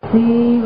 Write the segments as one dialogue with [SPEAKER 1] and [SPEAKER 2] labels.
[SPEAKER 1] சிவ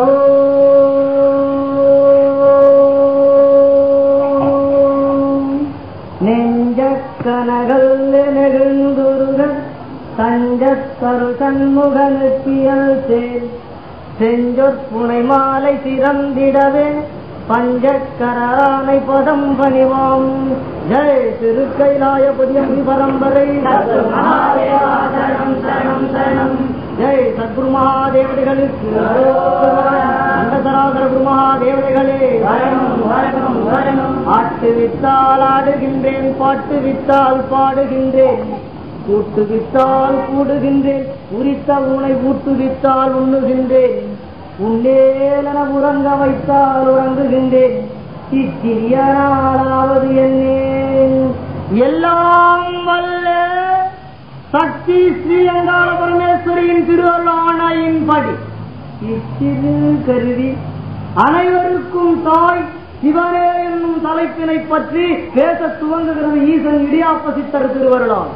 [SPEAKER 1] நெஞ்ச கனகல் நெழுந்துருகன் தஞ்சத்தரு சண்முகனுக்கியல் சேர் செஞ்சொற்புனை மாலை சிறந்திடவே பஞ்சக்கரானை பதம் பணிவாம் ஜெய் திருக்கைலாய புதிய பரம்பரை சரணம் சரணம் சரணம் ஜெய் சத்குரு மகாதேவதைகளுக்கு அண்டசராசர குரு மகாதேவதைகளே வரணும் வரணும் வரணும் ஆட்டு வித்தால் ஆடுகின்றேன் பாட்டு வித்தால் பாடுகின்றேன் கூட்டு வித்தால் கூடுகின்றேன் உரித்த உனை ஊட்டு வித்தால் உண்ணுகின்றேன் உன்னேலன உறங்க வைத்தால் உறங்குகின்றேன் இச்சிறிய நாளாவது என்னேன் எல்லாம் வல்ல சக்தி ஸ்ரீலங்கால பரமேஸ்வரியின் திருவள்ளாணையின்படி இச்சிறு கருவி அனைவருக்கும் தாய் சிவனே என்னும் தலைப்பினை பற்றி பேச துவங்குகிறது ஈசன் இடியாப்ப சித்தர் திருவருளால்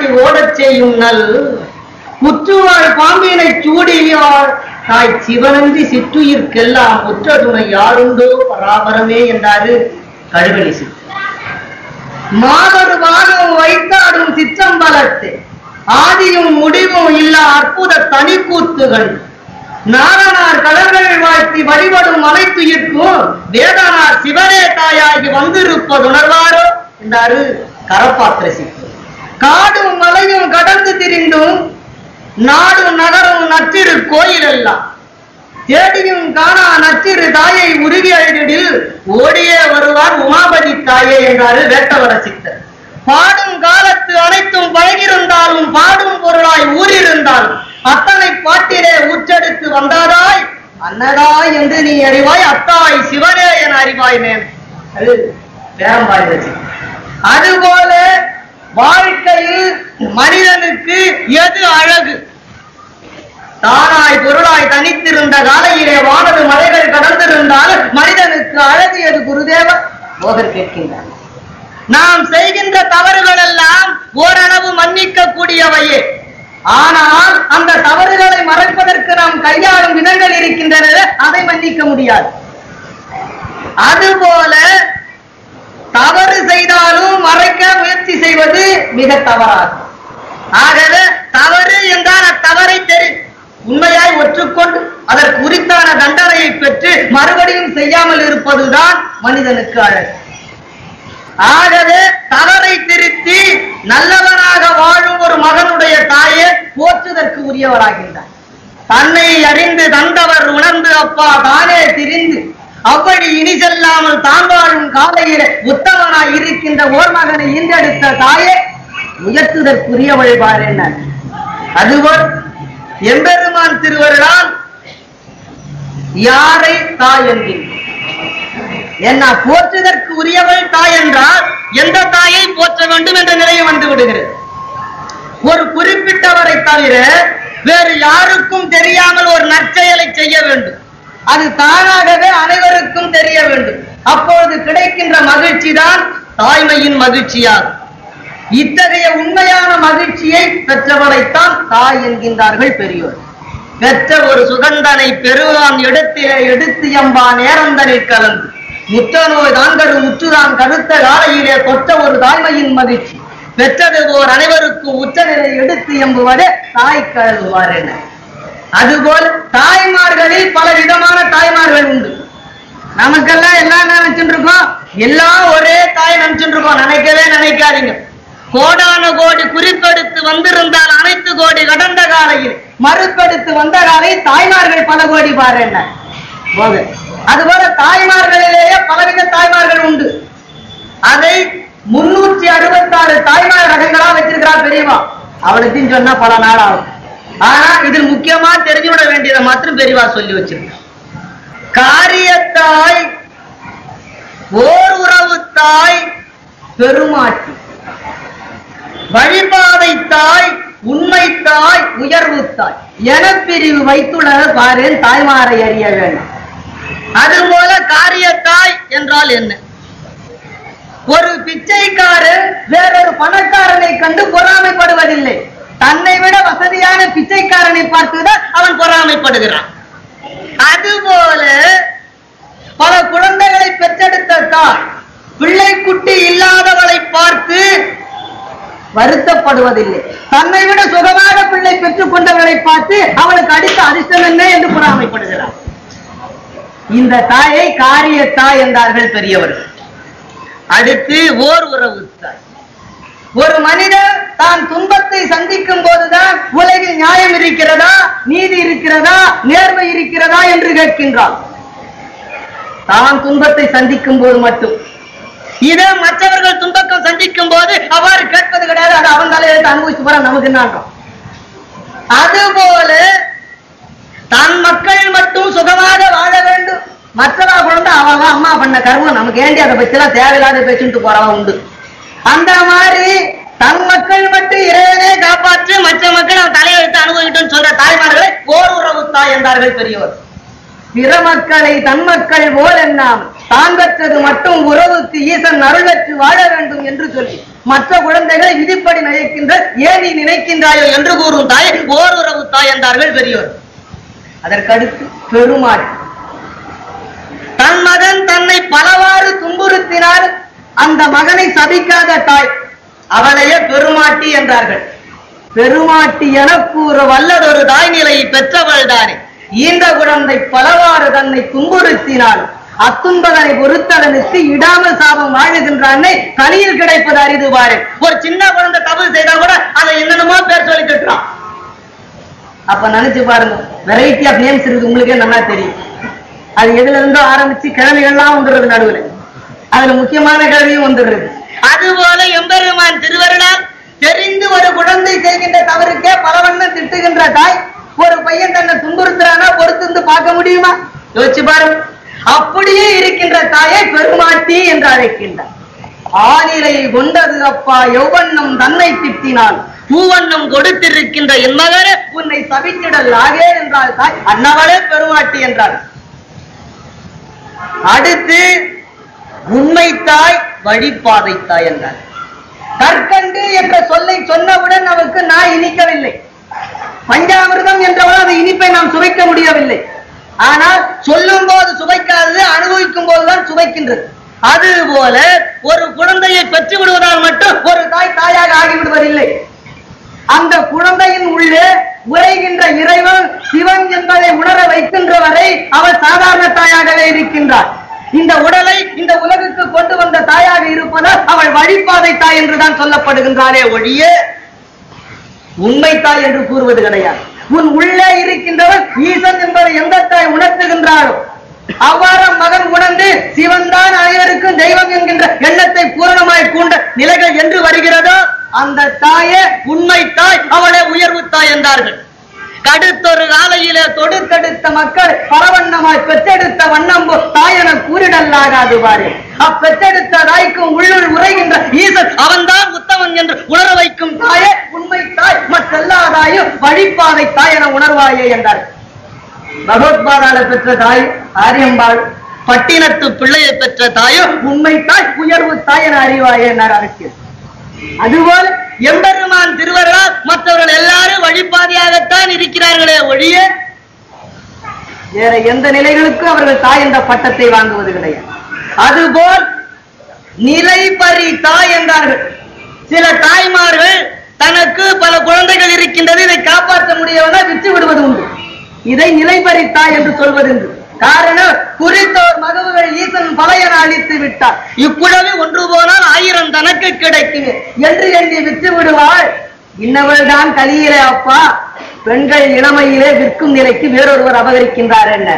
[SPEAKER 2] தாய்க்கு ஓடச் செய்யும் நல் புற்றுவாழ் பாம்பினை சூடியார் தாய் சிவனந்தி சிற்றுயிர்க்கெல்லாம் உற்ற துணை யாருண்டோ பராபரமே என்றாரு கழுவலி சித்தர் மாதொரு பாகம் வைத்தாடும் சிற்றம்பலத்து ஆதியும் முடிவும் இல்லா அற்புத தனிக்கூத்துகள் நாரணார் கடல்கள் வாழ்த்தி வழிபடும் மலைத்துயிர்க்கும் வேதனார் சிவனே தாயாகி வந்திருப்பதுணர்வாரோ என்றாரு கரப்பாத்திர சித்தர் காடும் மலையும் கடந்து திரிந்தும் நாடும் நகரும் நச்சிறு கோயில் எல்லாம் தேடியும் காணா நச்சிறு தாயை உருகி அழுதிடில் ஓடியே வருவார் உமாபதி தாயே என்றாரு வேட்டவர சித்தர் பாடும் காலத்து அனைத்தும் பழகிருந்தாலும் பாடும் பொருளாய் ஊரிருந்தால் அத்தனை பாட்டிலே உச்செடுத்து வந்தாதாய் அன்னதாய் என்று நீ அறிவாய் அத்தாய் சிவனே என அறிவாய் மேம் அது பேரம்பாய் சித்தர் அதுபோல வாழ்க்கையில் மனிதனுக்கு எது அழகு தானாய் பொருளாய் தனித்திருந்த காலையிலே வானது மலைகள் கடந்திருந்தால் மனிதனுக்கு அழகு எது குருதேவ போகர் கேட்கின்றார் நாம் செய்கின்ற தவறுகள் எல்லாம் ஓரளவு மன்னிக்க கூடியவையே ஆனால் அந்த தவறுகளை மறைப்பதற்கு நாம் கையாளும் விதங்கள் இருக்கின்றன அதை மன்னிக்க முடியாது அதுபோல தவறு செய்தாலும் மறைக்க முயற்சி செய்வது மிக தவறாகும் ஆகவே தவறு என்றால் அத்தவறை தெரி உண்மையாய் ஒற்றுக்கொண்டு அதற்கு உரித்தான தண்டனையை பெற்று மறுபடியும் செய்யாமல் இருப்பதுதான் மனிதனுக்கு அழகு ஆகவே தவறை திருத்தி நல்லவனாக வாழும் ஒரு மகனுடைய தாயே போற்றுதற்கு உரியவராகின்றார் தன்னை அறிந்து தந்தவர் உணர்ந்து அப்பா தானே திரிந்து அவ்வழி இனி செல்லாமல் தான் வாழும் காலையில உத்தமனாய் இருக்கின்ற ஓர் மகனை ஈன்றெடுத்த தாயே உயர்த்துதற்குரியவள் பார் என்ன அதுபோல் எம்பெருமான் திருவருளால் யாரை தாய் என்கின்ற என்ன போற்றுதற்கு உரியவள் தாய் என்றால் எந்த தாயை போற்ற வேண்டும் என்ற நிலையை வந்து விடுகிறது ஒரு குறிப்பிட்டவரை தவிர வேறு யாருக்கும் தெரியாமல் ஒரு நற்செயலை செய்ய வேண்டும் அது தானாகவே அனைவருக்கும் தெரிய வேண்டும் அப்பொழுது கிடைக்கின்ற மகிழ்ச்சி தான் தாய்மையின் மகிழ்ச்சியாகும் இத்தகைய உண்மையான மகிழ்ச்சியை பெற்றவரைத்தான் தாய் என்கின்றார்கள் பெரியோர் பெற்ற ஒரு சுகந்தனை பெருவான் எடுத்திலே எடுத்து எம்பா நேரந்தனில் கலந்து முற்ற நோய் தாங்கரு முற்றுதான் கருத்த காலையிலே தொட்ட ஒரு தாய்மையின் மகிழ்ச்சி பெற்றது ஓர் அனைவருக்கும் உச்சநிலை எடுத்து எம்புவதே தாய் கழுவார் என அதுபோல் தாய்மார்களில் பல விதமான தாய்மார்கள் உண்டு நமக்கெல்லாம் எல்லாம் நினைச்சுட்டு இருக்கோம் எல்லாம் ஒரே தாய் நினைச்சுட்டு இருக்கோம் நினைக்கவே நினைக்காதீங்க கோடான கோடி குறிப்பெடுத்து வந்திருந்தால் அனைத்து கோடி கடந்த காலையில் மறுப்பெடுத்து வந்த காலை தாய்மார்கள் பல கோடி பாரு என்ன போக அதுபோல தாய்மார்களிலேயே பலவித தாய்மார்கள் உண்டு அதை முன்னூற்றி அறுபத்தாறு தாய்மார் ரகங்களா வச்சிருக்கிறா பெரியவா அவளுக்குன்னு சொன்னா பல நாள் ஆகும் ஆனா இதில் முக்கியமா தெரிஞ்சுவிட வேண்டியதை மாத்திரம் பெரியவா சொல்லி வச்சிருக்க காரியத்தாய் ஓர் உறவு தாய் பெருமாட்டி வழிபாதை தாய் உண்மை தாய் உயர்வு தாய் என பிரிவு வைத்துள்ள பாரேன் தாய்மாரை அறிய வேண்டும் அதுபோல காரியத்தாய் என்றால் என்ன ஒரு பிச்சைக்காரன் வேறொரு பணக்காரனை கண்டு பொறாமைப்படுவதில்லை தன்னை விட வசதியான பிச்சைக்காரனை பார்த்துதான் அவன் பொறாமைப்படுகிறான் அதுபோல பல குழந்தைகளை பெற்றெடுத்த தாய் பிள்ளை குட்டி இல்லாதவளை பார்த்து வருத்தப்படுவதில்லை தன்னை விட சுகமாக பிள்ளை பெற்றுக் கொண்டவர்களை பார்த்து அவளுக்கு அடித்த அதிர்ஷ்டம் என்ன என்று பொறாமைப்படுகிறார் இந்த தாயை காரிய தாய் என்றார்கள் பெரியவர்கள் அடுத்து ஓர் உறவு தாய் ஒரு மனிதன் தான் துன்பத்தை சந்திக்கும் போதுதான் உலகில் நியாயம் இருக்கிறதா நீதி இருக்கிறதா நேர்மை இருக்கிறதா என்று கேட்கின்றான் தான் துன்பத்தை சந்திக்கும் போது மட்டும் இதே மற்றவர்கள் துன்பக்கம் சந்திக்கும் போது அவ்வாறு கேட்பது கிடையாது அது அவன் தலையெழுத்து அனுபவிச்சு போற நமக்கு என்னாட்டம் அதுபோல தன் மக்கள் மட்டும் சுகமாக வாழ வேண்டும் மற்றவா குழந்தை அவங்க அம்மா பண்ண கர்மம் நமக்கு ஏண்டி அதை பற்றிலாம் தேவையில்லாத பேசிட்டு போறவா உண்டு அந்த மாதிரி தன் மக்கள் மட்டும் இறைவனே காப்பாற்று மற்ற மக்கள் அவன் தலையெழுத்து அனுபவிக்கட்டும் சொல்ற தாய்மார்களை ஓர் உறவு தாய் என்றார்கள் பெரியவர் பிற மக்களை தன் மக்கள் போல் எண்ணாம் தான் பெற்றது மட்டும் உறவுக்கு ஈசன் அருள் பெற்று வாழ வேண்டும் என்று சொல்லி மற்ற குழந்தைகளை விதிப்படி நயக்கின்ற ஏன் நீ நினைக்கின்றாயோ என்று கூறும் தாய் ஓருறவு தாய் என்றார்கள் பெரியோர் அதற்கடுத்து பெருமாள் தன் மகன் தன்னை பலவாறு துன்புறுத்தினால் அந்த மகனை சபிக்காத தாய் அவளையே பெருமாட்டி என்றார்கள் பெருமாட்டி என கூற வல்லதொரு தாய் நிலையை பெற்றவள் தானே ஈன்ற குழந்தை பலவாறு தன்னை துன்புறுத்தினால் அத்துன்பதனை பொறுத்தலனுக்கு இடாமல் சாபம் வாழுகின்ற அன்னை கலியில் கிடைப்பது அரிது பாரு ஒரு சின்ன குழந்தை தவறு செய்தா கூட அதை என்னென்னமோ பேர் சொல்லி கட்டுறான் அப்ப நினைச்சு பாருங்க வெரைட்டி ஆஃப் நேம்ஸ் இருக்கு உங்களுக்கே நல்லா தெரியும் அது எதுல இருந்தோ ஆரம்பிச்சு கிழமைகள்லாம் வந்துடுறது நடுவுல அதுல முக்கியமான கிழமையும் வந்துடுறது அதுபோல எம்பெருமான் திருவருளால் தெரிந்து ஒரு குழந்தை செய்கின்ற தவறுக்கே பலவண்ணம் திட்டுகின்ற தாய் ஒரு பையன் தன்னை துன்புறுத்துறானா பொறுத்திருந்து பார்க்க முடியுமா யோசிச்சு பாருங்க அப்படியே இருக்கின்ற தாயை பெருமாட்டி என்று அழைக்கின்றார் ஆனிலை கொண்டது அப்பா எவ்வண்ணம் தன்னை திட்டினால் பூவண்ணம் கொடுத்திருக்கின்ற என் மகனே உன்னை சபித்திடல் ஆகே என்றால் தாய் அன்னவளே பெருமாட்டி என்றார் அடுத்து உண்மை தாய் வழிபாதை தாய் என்றார் கற்கண்டு என்ற சொல்லை சொன்னவுடன் நமக்கு நாய் இனிக்கவில்லை பஞ்சாமிர்தம் என்றவள் அந்த இனிப்பை நாம் சுவைக்க முடியவில்லை ஆனால் சொல்லும் போது சுவைக்காதது அனுபவிக்கும் போதுதான் சுவைக்கின்றது அதுபோல ஒரு குழந்தையை பெற்று விடுவதால் மட்டும் ஒரு தாய் தாயாக ஆகிவிடுவதில்லை அந்த குழந்தையின் உள்ளே உரைகின்ற இறைவன் சிவன் என்பதை உணர வைக்கின்ற வரை அவள் சாதாரண தாயாகவே இருக்கின்றார் இந்த உடலை இந்த உலகுக்கு கொண்டு வந்த தாயாக இருப்பதால் அவள் வழிபாதை தாய் என்றுதான் சொல்லப்படுகின்றாளே ஒழிய உண்மை தாய் என்று கூறுவது கிடையாது உன் உள்ளே இருக்கின்றவன் ஈசன் என்பதை எந்த தாய் உணர்த்துகின்றாளோ அவ்வாறு மகன் உணர்ந்து சிவன் தான் அனைவருக்கும் தெய்வம் என்கின்ற எண்ணத்தை பூரணமாய் கூண்ட நிலைகள் என்று வருகிறதோ அந்த தாயே உண்மை தாய் அவளே உயர்வு தாய் என்றார்கள் கடுத்தொரு காலையிலே தொடுத்தெடுத்த மக்கள் பரவண்ணமாய் பெற்றெடுத்த வண்ணம்பு தாயென கூறிடல்லாகாது பாரு அப்பெற்றெடுத்த தாய்க்கும் உள்ளுள் உரைகின்ற ஈசன் அவன்தான் உத்தமன் என்று உணர வைக்கும் தாயே உண்மை தாய் மற்றெல்லா தாயும் வழிபாதை தாய் என உணர்வாயே என்றார் பகவத்பாதால பெற்ற தாய் ஆரியம்பாள் பட்டினத்து பிள்ளையை பெற்ற தாயும் உண்மை தாய் உயர்வு தாய் என அறிவாயே என்றார் அரசியல் அதுபோல எம்பெருமான் திருவருளால் மற்றவர்கள் எல்லாரும் வழிபாதையாகத்தான் இருக்கிறார்களே ஒழிய வேற எந்த நிலைகளுக்கும் அவர்கள் தாய் என்ற பட்டத்தை வாங்குவது கிடையாது அதுபோல் நிலைபரி தாய் என்றார்கள் சில தாய்மார்கள் தனக்கு பல குழந்தைகள் இருக்கின்றது இதை காப்பாற்ற முடியவனா விட்டு விடுவது உண்டு இதை நிலைபரி தாய் என்று சொல்வது உண்டு காரணம் குறித்தோர் மகவுகள் ஈசன் பலையன அழித்து விட்டார் இக்குழவி ஒன்று போனால் ஆயிரம் தனக்கு கிடைக்குமே என்று எண்ணி விட்டு விடுவாள் இன்னவள் தான் கலியிலே அப்பா பெண்கள் இளமையிலே விற்கும் நிலைக்கு வேறொருவர் அபகரிக்கின்றார் என்ன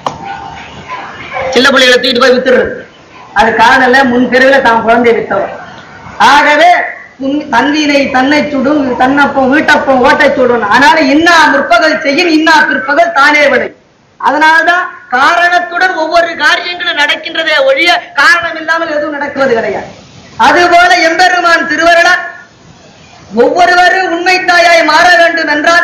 [SPEAKER 2] சின்ன பிள்ளைகளை தூக்கிட்டு போய் வித்துடுறது அது காரணம் இல்ல முன் பிறகுல தான் குழந்தை வித்தவர் ஆகவே உன் தந்தினை தன்னை சுடும் தன்னப்பம் வீட்டப்பம் ஓட்டை சுடும் அதனால இன்னா முற்பகல் செய்யும் இன்னா பிற்பகல் தானே விடை அதனால்தான் காரணத்துடன் ஒவ்வொரு காரியங்களும் நடக்கின்றதே ஒழிய காரணம் இல்லாமல் எதுவும் நடக்குவது கிடையாது அதுபோல எம்பெருமான் திருவருள ஒவ்வொருவரும் உண்மை தாயாய் மாற வேண்டும் என்றால்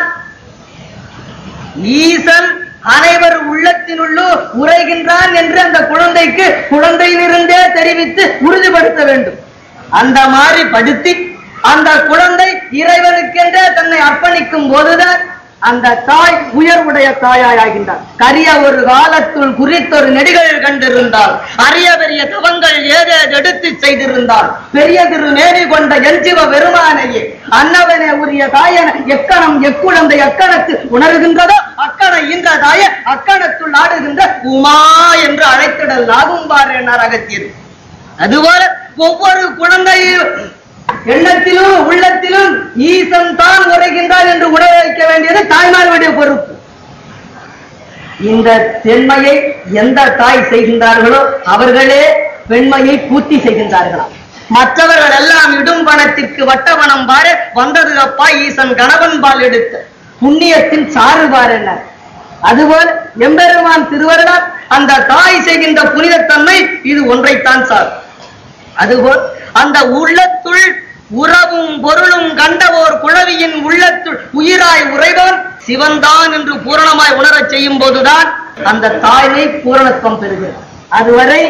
[SPEAKER 2] ஈசன் அனைவர் உள்ளத்தினுள்ளோ உரைகின்றான் என்று அந்த குழந்தைக்கு குழந்தையிலிருந்தே தெரிவித்து உறுதிப்படுத்த வேண்டும் அந்த மாதிரி படுத்தி அந்த குழந்தை இறைவனுக்கென்றே தன்னை அர்ப்பணிக்கும் போதுதான் அந்த தாய் உயர்வுடைய தாயாய் ஆகின்றார் கரிய ஒரு காலத்துள் குறித்தொரு நெடிகள் கண்டிருந்தால் அரிய பெரிய தவங்கள் ஏதேது எடுத்து செய்திருந்தால் பெரிய திரு நேரி கொண்ட எஞ்சிவ பெருமானையே அன்னவனே உரிய தாயன எக்கணம் எக்குழந்தை அக்கணத்து உணர்கின்றதோ அக்கணை இன்ற தாய அக்கணத்துள் ஆடுகின்ற உமா என்று அழைத்திடல் ஆகும் பாரு என்னார் அகத்தியர் அதுபோல ஒவ்வொரு குழந்தையும் எண்ணத்திலும் உள்ளத்திலும் ஈசன் தான் உரைகின்றார் என்று உணர வைக்க வேண்டியது தாய்மார்களுடைய பொறுப்பு இந்த தென்மையை எந்த தாய் செய்கின்றார்களோ அவர்களே பெண்மையை பூர்த்தி செய்கின்றார்களாம் மற்றவர்கள் எல்லாம் இடும் பணத்திற்கு வட்டவனம் பாரு வந்தது அப்பா ஈசன் கணவன் பால் எடுத்த புண்ணியத்தின் சாறு பார் என்ன அதுபோல் எம்பெருமான் திருவருளால் அந்த தாய் செய்கின்ற புனிதத்தன்மை இது ஒன்றைத்தான் சார் அதுபோல் அந்த உள்ளத்துள் உறவும் பொருளும் கண்டவோர் குழவியின் உள்ளத்துள் உயிராய் உறைபவன் சிவன்தான் என்று பூரணமாய் உணரச் செய்யும் போதுதான் அந்த தாய்மை பூரணத்துவம் பெறுகிறது அதுவரை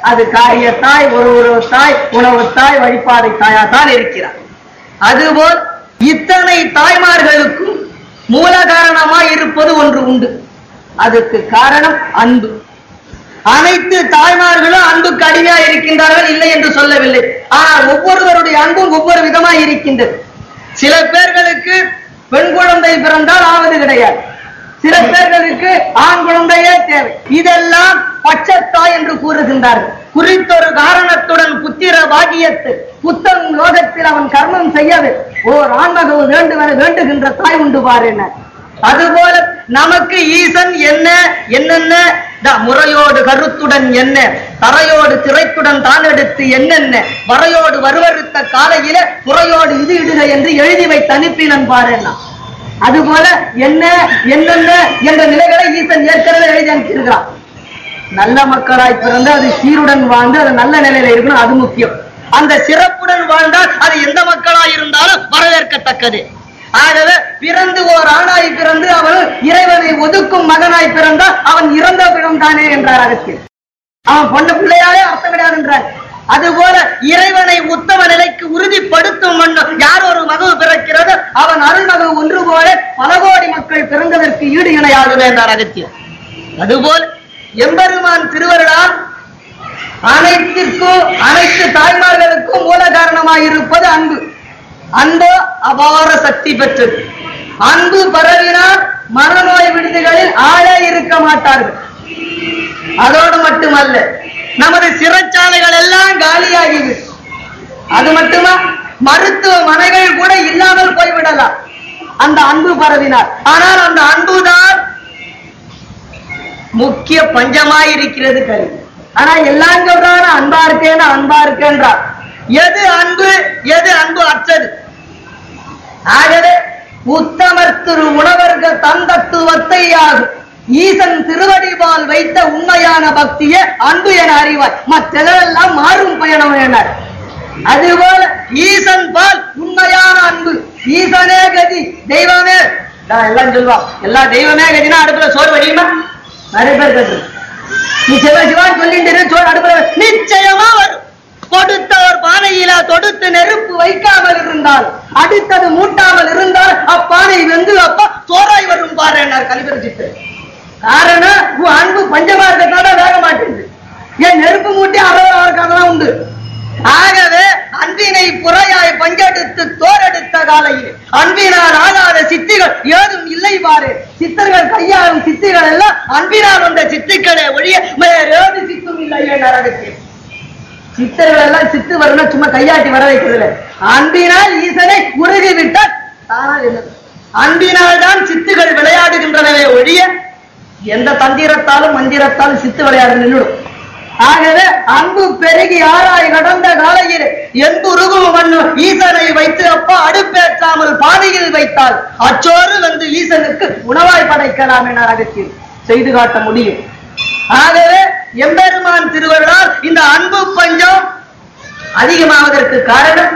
[SPEAKER 2] அது காரிய தாய் ஒரு ஒரு தாய் உணவு தாய் வழிபாதை தாயாத்தான் இருக்கிறார் அதுபோல் இத்தனை தாய்மார்களுக்கும் மூல காரணமாய் இருப்பது ஒன்று உண்டு அதுக்கு காரணம் அன்பு அனைத்து தாய்மார்களும் அன்புக்கு அடிமையா இருக்கின்றார்கள் இல்லை என்று சொல்லவில்லை ஆனால் ஒவ்வொருவருடைய அன்பும் ஒவ்வொரு விதமாய் இருக்கின்றது சில பேர்களுக்கு பெண் குழந்தை பிறந்தால் ஆவது கிடையாது சில பேர்களுக்கு ஆண் குழந்தையே தேவை இதெல்லாம் பச்சத்தாய் என்று கூறுகின்றார்கள் குறித்தொரு காரணத்துடன் புத்திர பாகியத்து புத்தகம் லோகத்தில் அவன் கர்மம் செய்யவே ஓர் ஆண்மகவு வேண்டுமென வேண்டுகின்ற தாய் உண்டு பாரு என்ன அதுபோல நமக்கு ஈசன் என்ன என்னென்ன த- முறையோடு கருத்துடன் என்ன தரையோடு திரைத்துடன் தான் எடுத்து என்னென்ன வரையோடு வருவருத்த காலையில முறையோடு இது இடுக என்று எழுதி வைத்து அனுப்பினன் பாருன்னா அதுபோல என்ன என்னென்ன என்ற நிலைகளை ஈசன் ஏற்கனவே எழுதி அனுப்பியிருக்கிறான் நல்ல மக்களாய் பிறந்து அது சீருடன் வாழ்ந்து அது நல்ல நிலையில இருக்கணும் அது முக்கியம் அந்த சிறப்புடன் வாழ்ந்தால் அது எந்த மக்களாய் இருந்தாலும் வரவேற்கத்தக்கது ஆகவே பிறந்து ஓர் ஆணாய் பிறந்து அவன் இறைவனை ஒதுக்கும் மகனாய் பிறந்தால் அவன் இறந்த பிடம் தானே என்றார் அகத்தியர் அவன் பொண்ணு பிள்ளையாலே அர்த்தம் கிடையாது என்றார் அதுபோல இறைவனை உத்தம நிலைக்கு உறுதிப்படுத்தும் மண்ணும் யார் ஒரு மகவு பிறக்கிறது அவன் அருள்மகவு ஒன்று போல பல கோடி மக்கள் பிறந்ததற்கு ஈடு இணையாகுது என்றார் அகத்தியர் அதுபோல் எம்பெருமான் திருவருளால் அனைத்திற்கும் அனைத்து தாய்மார்களுக்கும் மூல காரணமாய் இருப்பது அன்பு அன்பு அபார சக்தி பெற்றது அன்பு பரவினால் மனநோய் விடுதிகளில் ஆளே இருக்க மாட்டார்கள் அதோடு மட்டுமல்ல நமது சிறைச்சாலைகள் எல்லாம் காலியாகிவிடும் அது மட்டுமா மருத்துவமனைகள் கூட இல்லாமல் போய்விடலாம் அந்த அன்பு பரவினார் ஆனால் அந்த அன்புதான் முக்கிய பஞ்சமாயிருக்கிறது கல்வி ஆனா எல்லாம் சொல்றாங்க அன்பா இருக்கேன்னு அன்பா இருக்கேன்றார் எது அன்பு எது அன்பு அற்றது ஆகவே உத்தமர் திரு உணவர்க தந்தத்துவத்தை ஆகும் ஈசன் திருவடிபால் வைத்த உண்மையான பக்தியே அன்பு என அறிவாய் மற்றதெல்லாம் மாறும் பயணம் எனர் அதுபோல ஈசன் பால் உண்மையான அன்பு ஈசனே கதி தெய்வமே நான் எல்லாம் சொல்வா எல்லா தெய்வமே கதினா அடுப்புல சோறு வடியுமா நிறைய பேர் கேட்டு நீ சிவ சிவான்னு சொல்லிட்டு இரு, சோறு அடுப்புல வை. நிச்சயமா வரும் கொடுத்தவர் பானையில தொடுத்து நெருப்பு வைக்காமல் இருந்தால் அடுத்தது மூட்டாமல் இருந்தால் அப்பானை வெந்து அப்பா சோறாய் வரும் பாரு என்னார் கலிபரிச்சிட்டு காரணம் உன் அன்பு பஞ்சமா இருக்கிறதுனால வேக மாட்டேங்குது ஏன் நெருப்பு மூட்டி அறுபது அவருக்கானதான் உண்டு ஆகவே அன்பினை புறையாய் பஞ்செடுத்து தோரெடுத்த காலையில் அன்பினால் ஆகாத சித்திகள் ஏதும் இல்லை பாரு சித்தர்கள் கையாளும் சித்திகள் எல்லாம் அன்பினால் வந்த சித்துக்களே ஒழிய வேறேது சித்தும் இல்லை என் நரகத்தில் சித்தர்கள் எல்லாம் சித்து வரணும் சும்மா கையாட்டி வர வைக்கிறது இல்லை அன்பினால் ஈசனை உருகி விட்டால் தானா என்னது அன்பினால் தான் சித்துகள் விளையாடுகின்றனவே ஒழிய எந்த தந்திரத்தாலும் மந்திரத்தாலும் சித்து விளையாட நின்றுடும் ஆகவே அன்பு பெருகி ஆராய் கடந்த காலையில் எந்துருகும் மண்ணு ஈசனை வைத்து அப்பா அடுப்பேற்றாமல் பானையில் வைத்தால் அச்சோறு வந்து ஈசனுக்கு உணவாய் படைக்கலாம் என அகத்தில் செய்து காட்ட முடியும் ஆகவே எம்பெருமான் திருவருளால் இந்த அன்பு பஞ்சம் அதிகமாவதற்கு காரணம்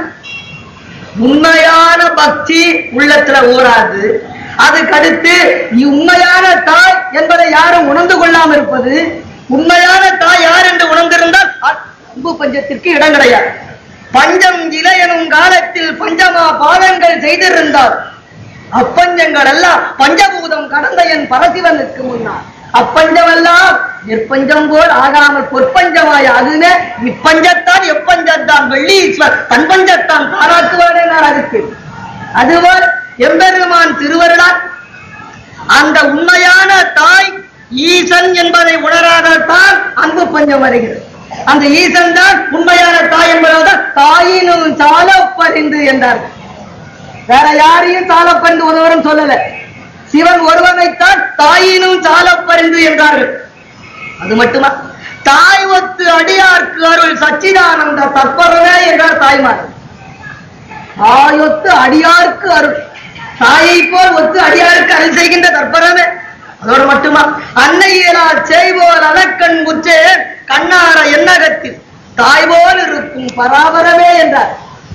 [SPEAKER 2] உண்மையான பக்தி உள்ளத்துல ஊறாது அதுக்கடுத்து நீ உண்மையான தாய் என்பதை யாரும் உணர்ந்து கொள்ளாம இருப்பது உண்மையான தாய் யார் என்று உணர்ந்திருந்தால் அன்பு பஞ்சத்திற்கு இடம் கிடையாது பஞ்சம் இலை எனும் காலத்தில் பஞ்சமா பாதங்கள் செய்திருந்தால் அப்பஞ்சங்கள் எல்லாம் பஞ்சபூதம் கடந்த என் பரசிவனுக்கு முன்னால் அப்பஞ்சம் எல்லாம் நிற்பஞ்சம் போல் ஆகாமல் பொற்பஞ்சமாய் அதுவே இப்பஞ்சத்தான் எப்பஞ்சத்தான் வெள்ளீஸ்வர் தன் பஞ்சத்தான் பாராட்டுவானே நான் அதுக்கு அதுபோல் எம்பெருமான் திருவருளால் அந்த உண்மையான தாய் ஈசன் என்பதை உணராததான் அன்பு பஞ்சம் வருகிறது அந்த ஈசன் தான் உண்மையான தாய் என்பதால் தாயினும் சால பரிந்து என்றார்கள் வேற யாரையும் சாலப்பறிந்து ஒருவரும் சொல்லல சிவன் ஒருவனைத்தான் தாயினும் சாலப்பறிந்து என்றார்கள் அது மட்டுமா தாய் ஒத்து அடியார்க்கு அருள் சச்சிதானந்த தற்பரவே என்றார் தாய்மார் தாயொத்து அடியார்க்கு அருள் தாயை போல் ஒத்து அடியாருக்கு அருள் செய்கின்ற தற்பரமே அதோடு மட்டுமா அன்னையிலா செய்வோர் அலக்கண் உச்சே கண்ணார எண்ணகத்தில் தாய் போல் இருக்கும் பராபரமே என்றார்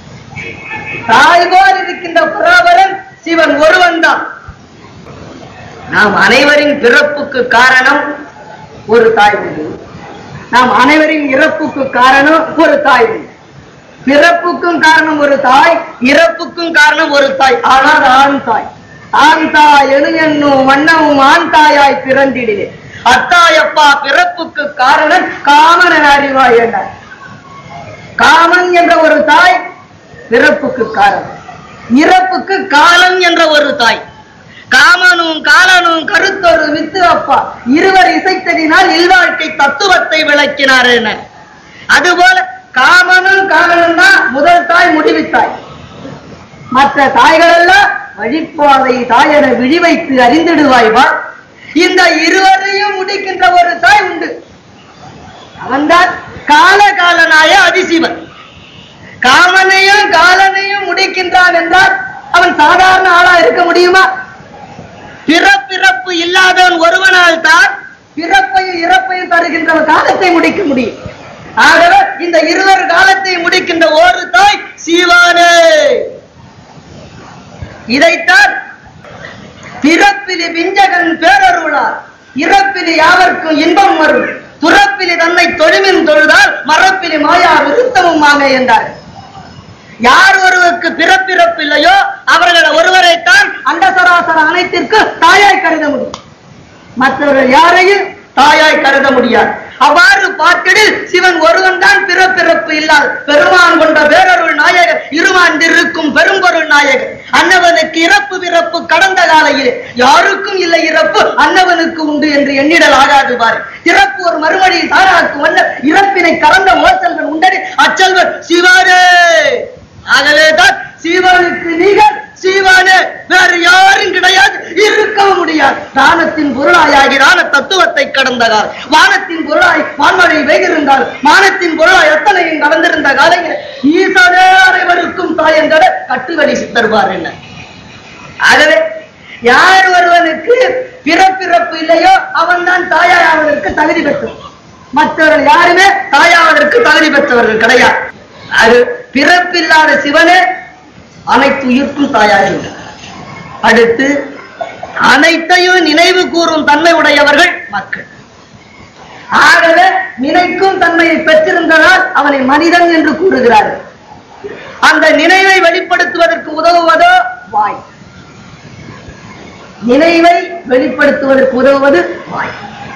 [SPEAKER 2] தாய் போல் இருக்கின்ற பராபரன் சிவன் ஒருவன் தான் நாம் அனைவரின் பிறப்புக்கு காரணம் ஒரு தாய் உண்டு நாம் அனைவரின் இறப்புக்கு காரணம் ஒரு தாய் உண்டு. பிறப்புக்கும் காரணம் ஒரு தாய் இறப்புக்கும் காரணம் ஒரு தாய் ஆனால் ஆண் தாய் ஆண் தாய் எனு என்னும் வண்ணமும் ஆண் தாயாய் பிறந்திடிலே அத்தாயப்பா பிறப்புக்கு காரணம் காமன அறிவாய் என்றார் காமன் என்ற ஒரு தாய் பிறப்புக்கு காரணம் இறப்புக்கு காலம் என்ற ஒரு தாய் காமனும் காலனும் கருத்தொரு வித்து அப்பா இருவர் இசைத்ததினால் இல்வாழ்க்கை தத்துவத்தை விளக்கினார் என அதுபோல காமனும் காலனும் தான் முதல் தாய் முடிவித்தாய் மற்ற தாய்கள் எல்லாம் வழிப்பாதை தாயென விழி வைத்து அறிந்திடுவாய் வா இந்த இருவரையும் முடிக்கின்ற ஒரு தாய் உண்டு அவன்தான் கால காலனாய அதிசிவன் காமனையும் காலனையும் முடிக்கின்றான் என்றால் அவன் சாதாரண ஆளா இருக்க முடியுமா பிறப்பிறப்பு இல்லாதவன் ஒருவனால் தான் பிறப்பையும் இறப்பையும் தருகின்ற காலத்தை முடிக்க முடியும் ஆகவே இந்த இருவர் காலத்தை முடிக்கின்ற ஒரு தாய் சீவானே இதைத்தான் பிறப்பிலி விஞ்சகன் பேரருளார் இறப்பிலி யாவர்க்கும் இன்பம் வரும் துறப்பிலி தன்னை தொழுமின் தொழுதால் மரப்பிலி மாயா விருத்தமும் ஆக என்றார் யார் ஒருவருக்கு பிறப்பிறப்பு இல்லையோ அவர்கள் ஒருவரைத்தான் அந்த சராசர அனைத்திற்கு தாயாய் கருத முடியும் மற்றவர்கள் யாரையும் தாயாய் கருத முடியாது அவ்வாறு பார்க்கடில் சிவன் ஒருவன் தான் பிறப்பிறப்பு இல்லாத பெருமான் கொண்ட பேரருள் நாயகர் இருமாண்டிருக்கும் பெரும்பொருள் நாயகர் அன்னவனுக்கு இறப்பு பிறப்பு கடந்த காலையில் யாருக்கும் இல்லை இறப்பு அன்னவனுக்கு உண்டு என்று எண்ணிடல் ஆகாது பாரு இறப்பு ஒரு மறுமொழியை தாராக்கும் வல்ல இறப்பினை கலந்த மோசல்வன் உண்டடி அச்சல்வன் சிவானே ஆகவேதான் சீவனுக்கு நீங்கள் சீவானே வேறு யாரும் கிடையாது இருக்கவும் முடியாது தானத்தின் பொருளாயாகி தான தத்துவத்தை கடந்ததால் வானத்தின் பொருளாய் வான்மழை வெய்திருந்தால் மானத்தின் பொருளாய் எத்தனையும் கலந்திருந்த காலையில் ஈசனே அனைவருக்கும் தாயங்கட கட்டுவடி சித்தருவார் என்ன ஆகவே யார் ஒருவனுக்கு பிறப்பிறப்பு இல்லையோ அவன் தான் தாயாவதற்கு தகுதி பெற்றவன் மற்றவர்கள் யாருமே தாயாவதற்கு தகுதி பெற்றவர்கள் கிடையாது அது பிறப்பில்லாத சிவனே அனைத்து உயிர்க்கும் தாயாகின்றார் அடுத்து அனைத்தையும் நினைவு கூறும் தன்மை உடையவர்கள் மக்கள் ஆகவே நினைக்கும் தன்மையை பெற்றிருந்ததால் அவனை மனிதன் என்று கூறுகிறார்கள் அந்த நினைவை வெளிப்படுத்துவதற்கு உதவுவதோ வாய் நினைவை வெளிப்படுத்துவதற்கு உதவுவது வாய்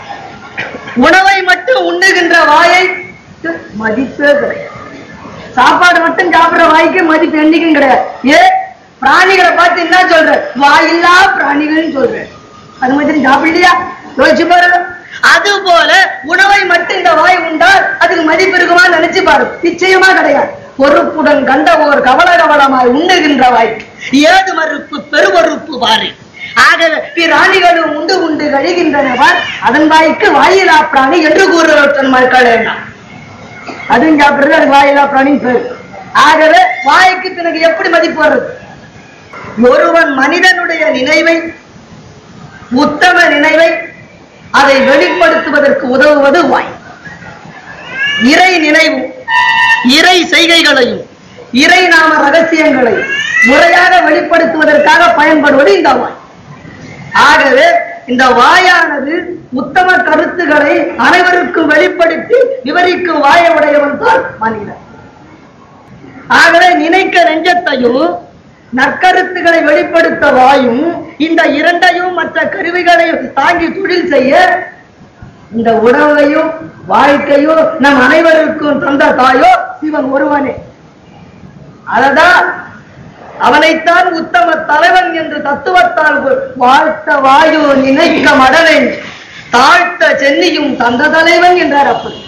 [SPEAKER 2] உணவை மட்டும் உண்ணுகின்ற வாயை மதிப்பே கிடையாது சாப்பாடு மட்டும் சாப்பிடுற வாய்க்கு மதிப்பு என்னைக்கும் கிடையாது ஏ பிராணிகளை பார்த்து என்ன சொல்ற வாயில்லா பிராணிகள் சொல்ற அது மாதிரி சாப்பிடலையா யோசிச்சு பாருங்க அது போல உணவை மட்டும் இந்த வாய் உண்டால் அதுக்கு மதிப்பு இருக்குமா நினைச்சு பாரு நிச்சயமா கிடையாது பொறுப்புடன் கண்ட ஓர் கவல கவலமாய் உண்ணுகின்ற வாய்க்கு ஏது மறுப்பு பெருமறுப்பு பாரு ஆகவே பிராணிகளும் உண்டு உண்டு கழிகின்றன பார் அதன் வாய்க்கு வாயிலா பிராணி என்று கூறுவற்றன் மக்கள் என்ன அதுவும் சாப்பிடுறது அது வாயிலா பிராணின்னு பேரு ஆகவே வாய்க்கு பிறகு எப்படி மதிப்பு வர்றது ஒருவன் மனிதனுடைய நினைவை உத்தம நினைவை அதை வெளிப்படுத்துவதற்கு உதவுவது வாய் இறை நினைவும் இறை செய்கைகளையும் இறை நாம ரகசியங்களையும் முறையாக வெளிப்படுத்துவதற்காக பயன்படுவது இந்த வாய் ஆகவே இந்த வாயானது உத்தம கருத்துக்களை அனைவருக்கும் வெளிப்படுத்தி விவரிக்கும் வாயை உடையவன் தான் மனிதன் ஆகவே நினைக்க நெஞ்சத்தையும் நற்கருத்துக்களை வெளிப்படுத்த வாயும் இந்த இரண்டையும் மற்ற கருவிகளையும் தாங்கி தொழில் செய்ய இந்த உணவையும் வாழ்க்கையும் நம் அனைவருக்கும் தந்த தாயோ சிவன் ஒருவனே அததான் அவனைத்தான் உத்தம தலைவன் என்று தத்துவத்தால் வாழ்த்த வாயு நினைக்க மடவன் தாழ்த்த சென்னியும் தந்த தலைவன் என்றார் அப்படி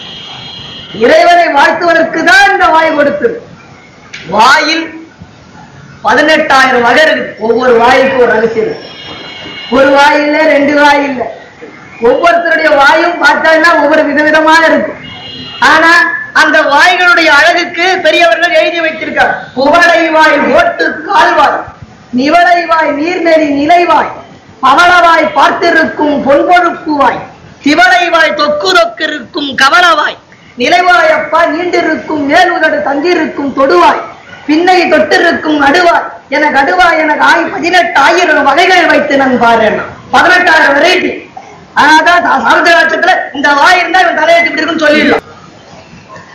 [SPEAKER 2] இறைவனை வாழ்த்துவதற்கு தான் இந்த வாய் கொடுத்தது வாயில் பதினெட்டாயிரம் வகை இருக்கு ஒவ்வொரு வாய்க்கு ஒரு ரகசியம் இருக்கு. ஒரு வாய் இல்ல ரெண்டு வாய் இல்ல ஒவ்வொருத்தருடைய வாயும் பார்த்தா ஒவ்வொரு விதவிதமா இருக்கும் ஆனா அந்த வாய்களுடைய அழகுக்கு பெரியவர்கள் எழுதி வைத்திருக்கார் குவளை வாய் ஓட்டு கால்வாய் நிவளை வாய் நீர்நெறி நிலைவாய் பவளவாய் பார்த்திருக்கும் பொன்பொழுப்பு வாய் திவளை வாய் தொக்கு தொக்கிருக்கும் கவலவாய் நிலைவாயப்பா நீண்டிருக்கும் மேல் உதடு தங்கியிருக்கும் தொடுவாய் பின்னை தொட்டிருக்கும் நடுவாய் எனக்கு அடுவாய் எனக்கு ஆய் பதினெட்டு ஆயிரம் வகைகள் வைத்து நான் பாருன்னா பதினெட்டாயிரம் வெரைட்டி அதான் சாரத இந்த வாய் இருந்தா இவன் தலையெழுத்து இப்படி இருக்குன்னு சொல்லி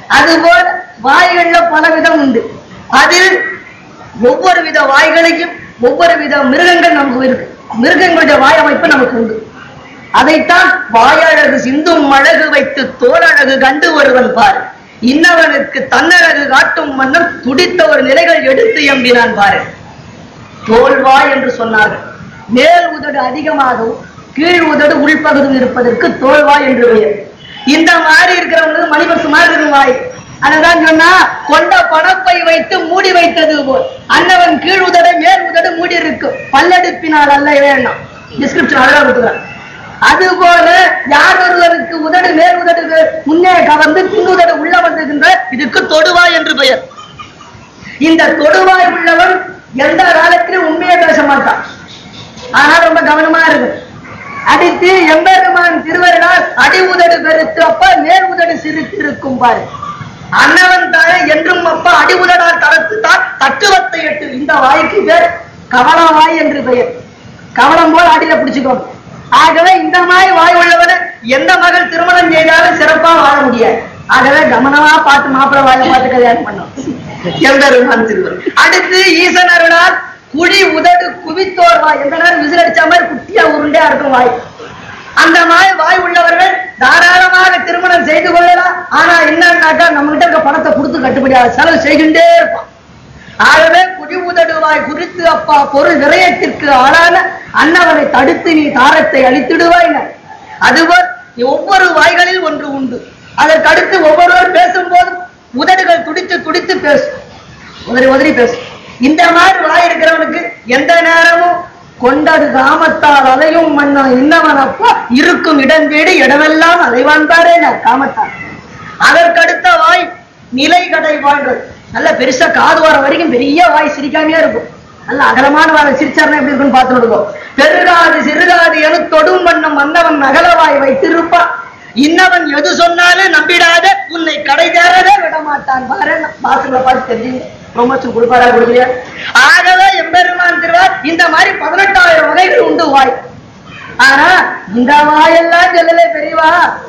[SPEAKER 2] அதுபோல் வாய்கள்ல பல விதம் உண்டு அதில் ஒவ்வொரு வித வாய்களையும் ஒவ்வொரு வித மிருகங்கள் நமக்கு இருக்கு மிருகங்களுடைய வாய் அமைப்பு நமக்கு உண்டு அதைத்தான் வாயழகு சிந்தும் அழகு வைத்து தோலழகு கண்டு ஒருவன் பாரு இன்னவனுக்கு தன்னழகு காட்டும் வண்ணம் துடித்த ஒரு நிலைகள் எடுத்து எம்பினான் பாரு தோல்வாய் என்று சொன்னார்கள் மேல் உதடு அதிகமாகவும் கீழ் உதடு உள்பகுதியும் இருப்பதற்கு தோல்வாய் என்று பெயர் இந்த மாதிரி இருக்கிறவங்களுக்கு மணிபசு மாதிரி இருக்கும் வாய் அததான் சொன்னா கொண்ட பணப்பை வைத்து மூடி வைத்தது போல் அன்னவன் கீழ் உதடு மேல் உதடு மூடி இருக்கும் பல்லெடுப்பினால் அல்ல வேண்டாம் டிஸ்கிரிப்ஷன் அழகா கொடுக்குறான் அதுபோல யார் ஒருவருக்கு உதடு மேல் உதடு முன்னே கவர்ந்து பின் உதடு உள்ள வந்திருக்கின்ற இதுக்கு தொடுவாய் என்று பெயர் இந்த தொடுவாய் உள்ளவன் எந்த காலத்திலும் உண்மையை பேச மாட்டான் ஆனா ரொம்ப கவனமா இருக்கும் அடித்து எம்பெருமான் திருவருளால் அடி உதடு பெருத்து அப்பா மேல் உதடு சிரித்து இருக்கும் பாரு அன்னவன் தாழ என்றும் அப்பா அடி உதடால் தரத்து தான் தத்துவத்தை எட்டு இந்த வாய்க்கு பேர் கவன வாய் என்று பெயர் கவனம் போல் அடியில பிடிச்சுக்கோங்க ஆகவே இந்த மாதிரி வாய் உள்ளவனை எந்த மகள் திருமணம் செய்தாலும் சிறப்பா வாழ முடியாது ஆகவே கவனமா பார்த்து மாப்பிள்ளை வாயை பார்த்து கல்யாணம் பண்ணோம் எம்பெருமான் திருவருள் அடுத்து ஈசன் அருளால் குழி உதடு குவித்தோர் வாய் எந்த நேரம் விசில் அடிச்ச மாதிரி குட்டியா உருண்டையா இருக்கும் வாய் அந்த மாதிரி வாய் உள்ளவர்கள் தாராளமாக திருமணம் செய்து கொள்ளலாம் ஆனா என்னன்னாக்கா நம்ம கிட்ட இருக்க பணத்தை கொடுத்து கட்டுப்படியாக செலவு செய்கின்றே இருப்பான் ஆகவே குடி உதடு வாய் குறித்து அப்பா பொருள் விரயத்திற்கு ஆளான அன்னவனை தடுத்து நீ தாரத்தை அழித்திடுவாய் அதுபோல் ஒவ்வொரு வாய்களில் ஒன்று உண்டு அதற்கு அடுத்து ஒவ்வொருவர் பேசும்போதும் உதடுகள் துடித்து துடித்து பேசும் உதறி உதறி பேசும் இந்த மாதிரி வாய் இருக்கிறவனுக்கு எந்த நேரமும் கொண்டது காமத்தால் அலையும் மன்னன் இன்னவன் அப்பா இருக்கும் இடம் தேடி இடமெல்லாம் அலைவான் பாரே நான் காமத்தான் அதற்கடுத்த வாய் நிலை கடை வாழ்றது நல்ல பெருசா காது வர வரைக்கும் பெரிய வாய் சிரிக்காமையே இருக்கும் நல்ல அகலமான வாய் சிரிச்சாருன்னா எப்படி இருக்குன்னு பார்த்து விடுவோம் பெருகாது சிறுகாது என தொடும் வண்ணம் வந்தவன் அகலவாய் வைத்திருப்பான் இன்னவன் எது சொன்னாலும் நம்பிடாத உன்னை கடை தேரவே விட மாட்டான் பாரு பாசுல பார்த்து தெரிஞ்சு ப்ரொமோஷன் கொடுப்பாரா கொடுக்கலையா ஆகவே எம்பெருமான் திருவார் இந்த மாதிரி பதினெட்டாயிரம் வகைகள் உண்டு வாய் ஆனா இந்த வாயெல்லாம் சொல்லலே பெரியவா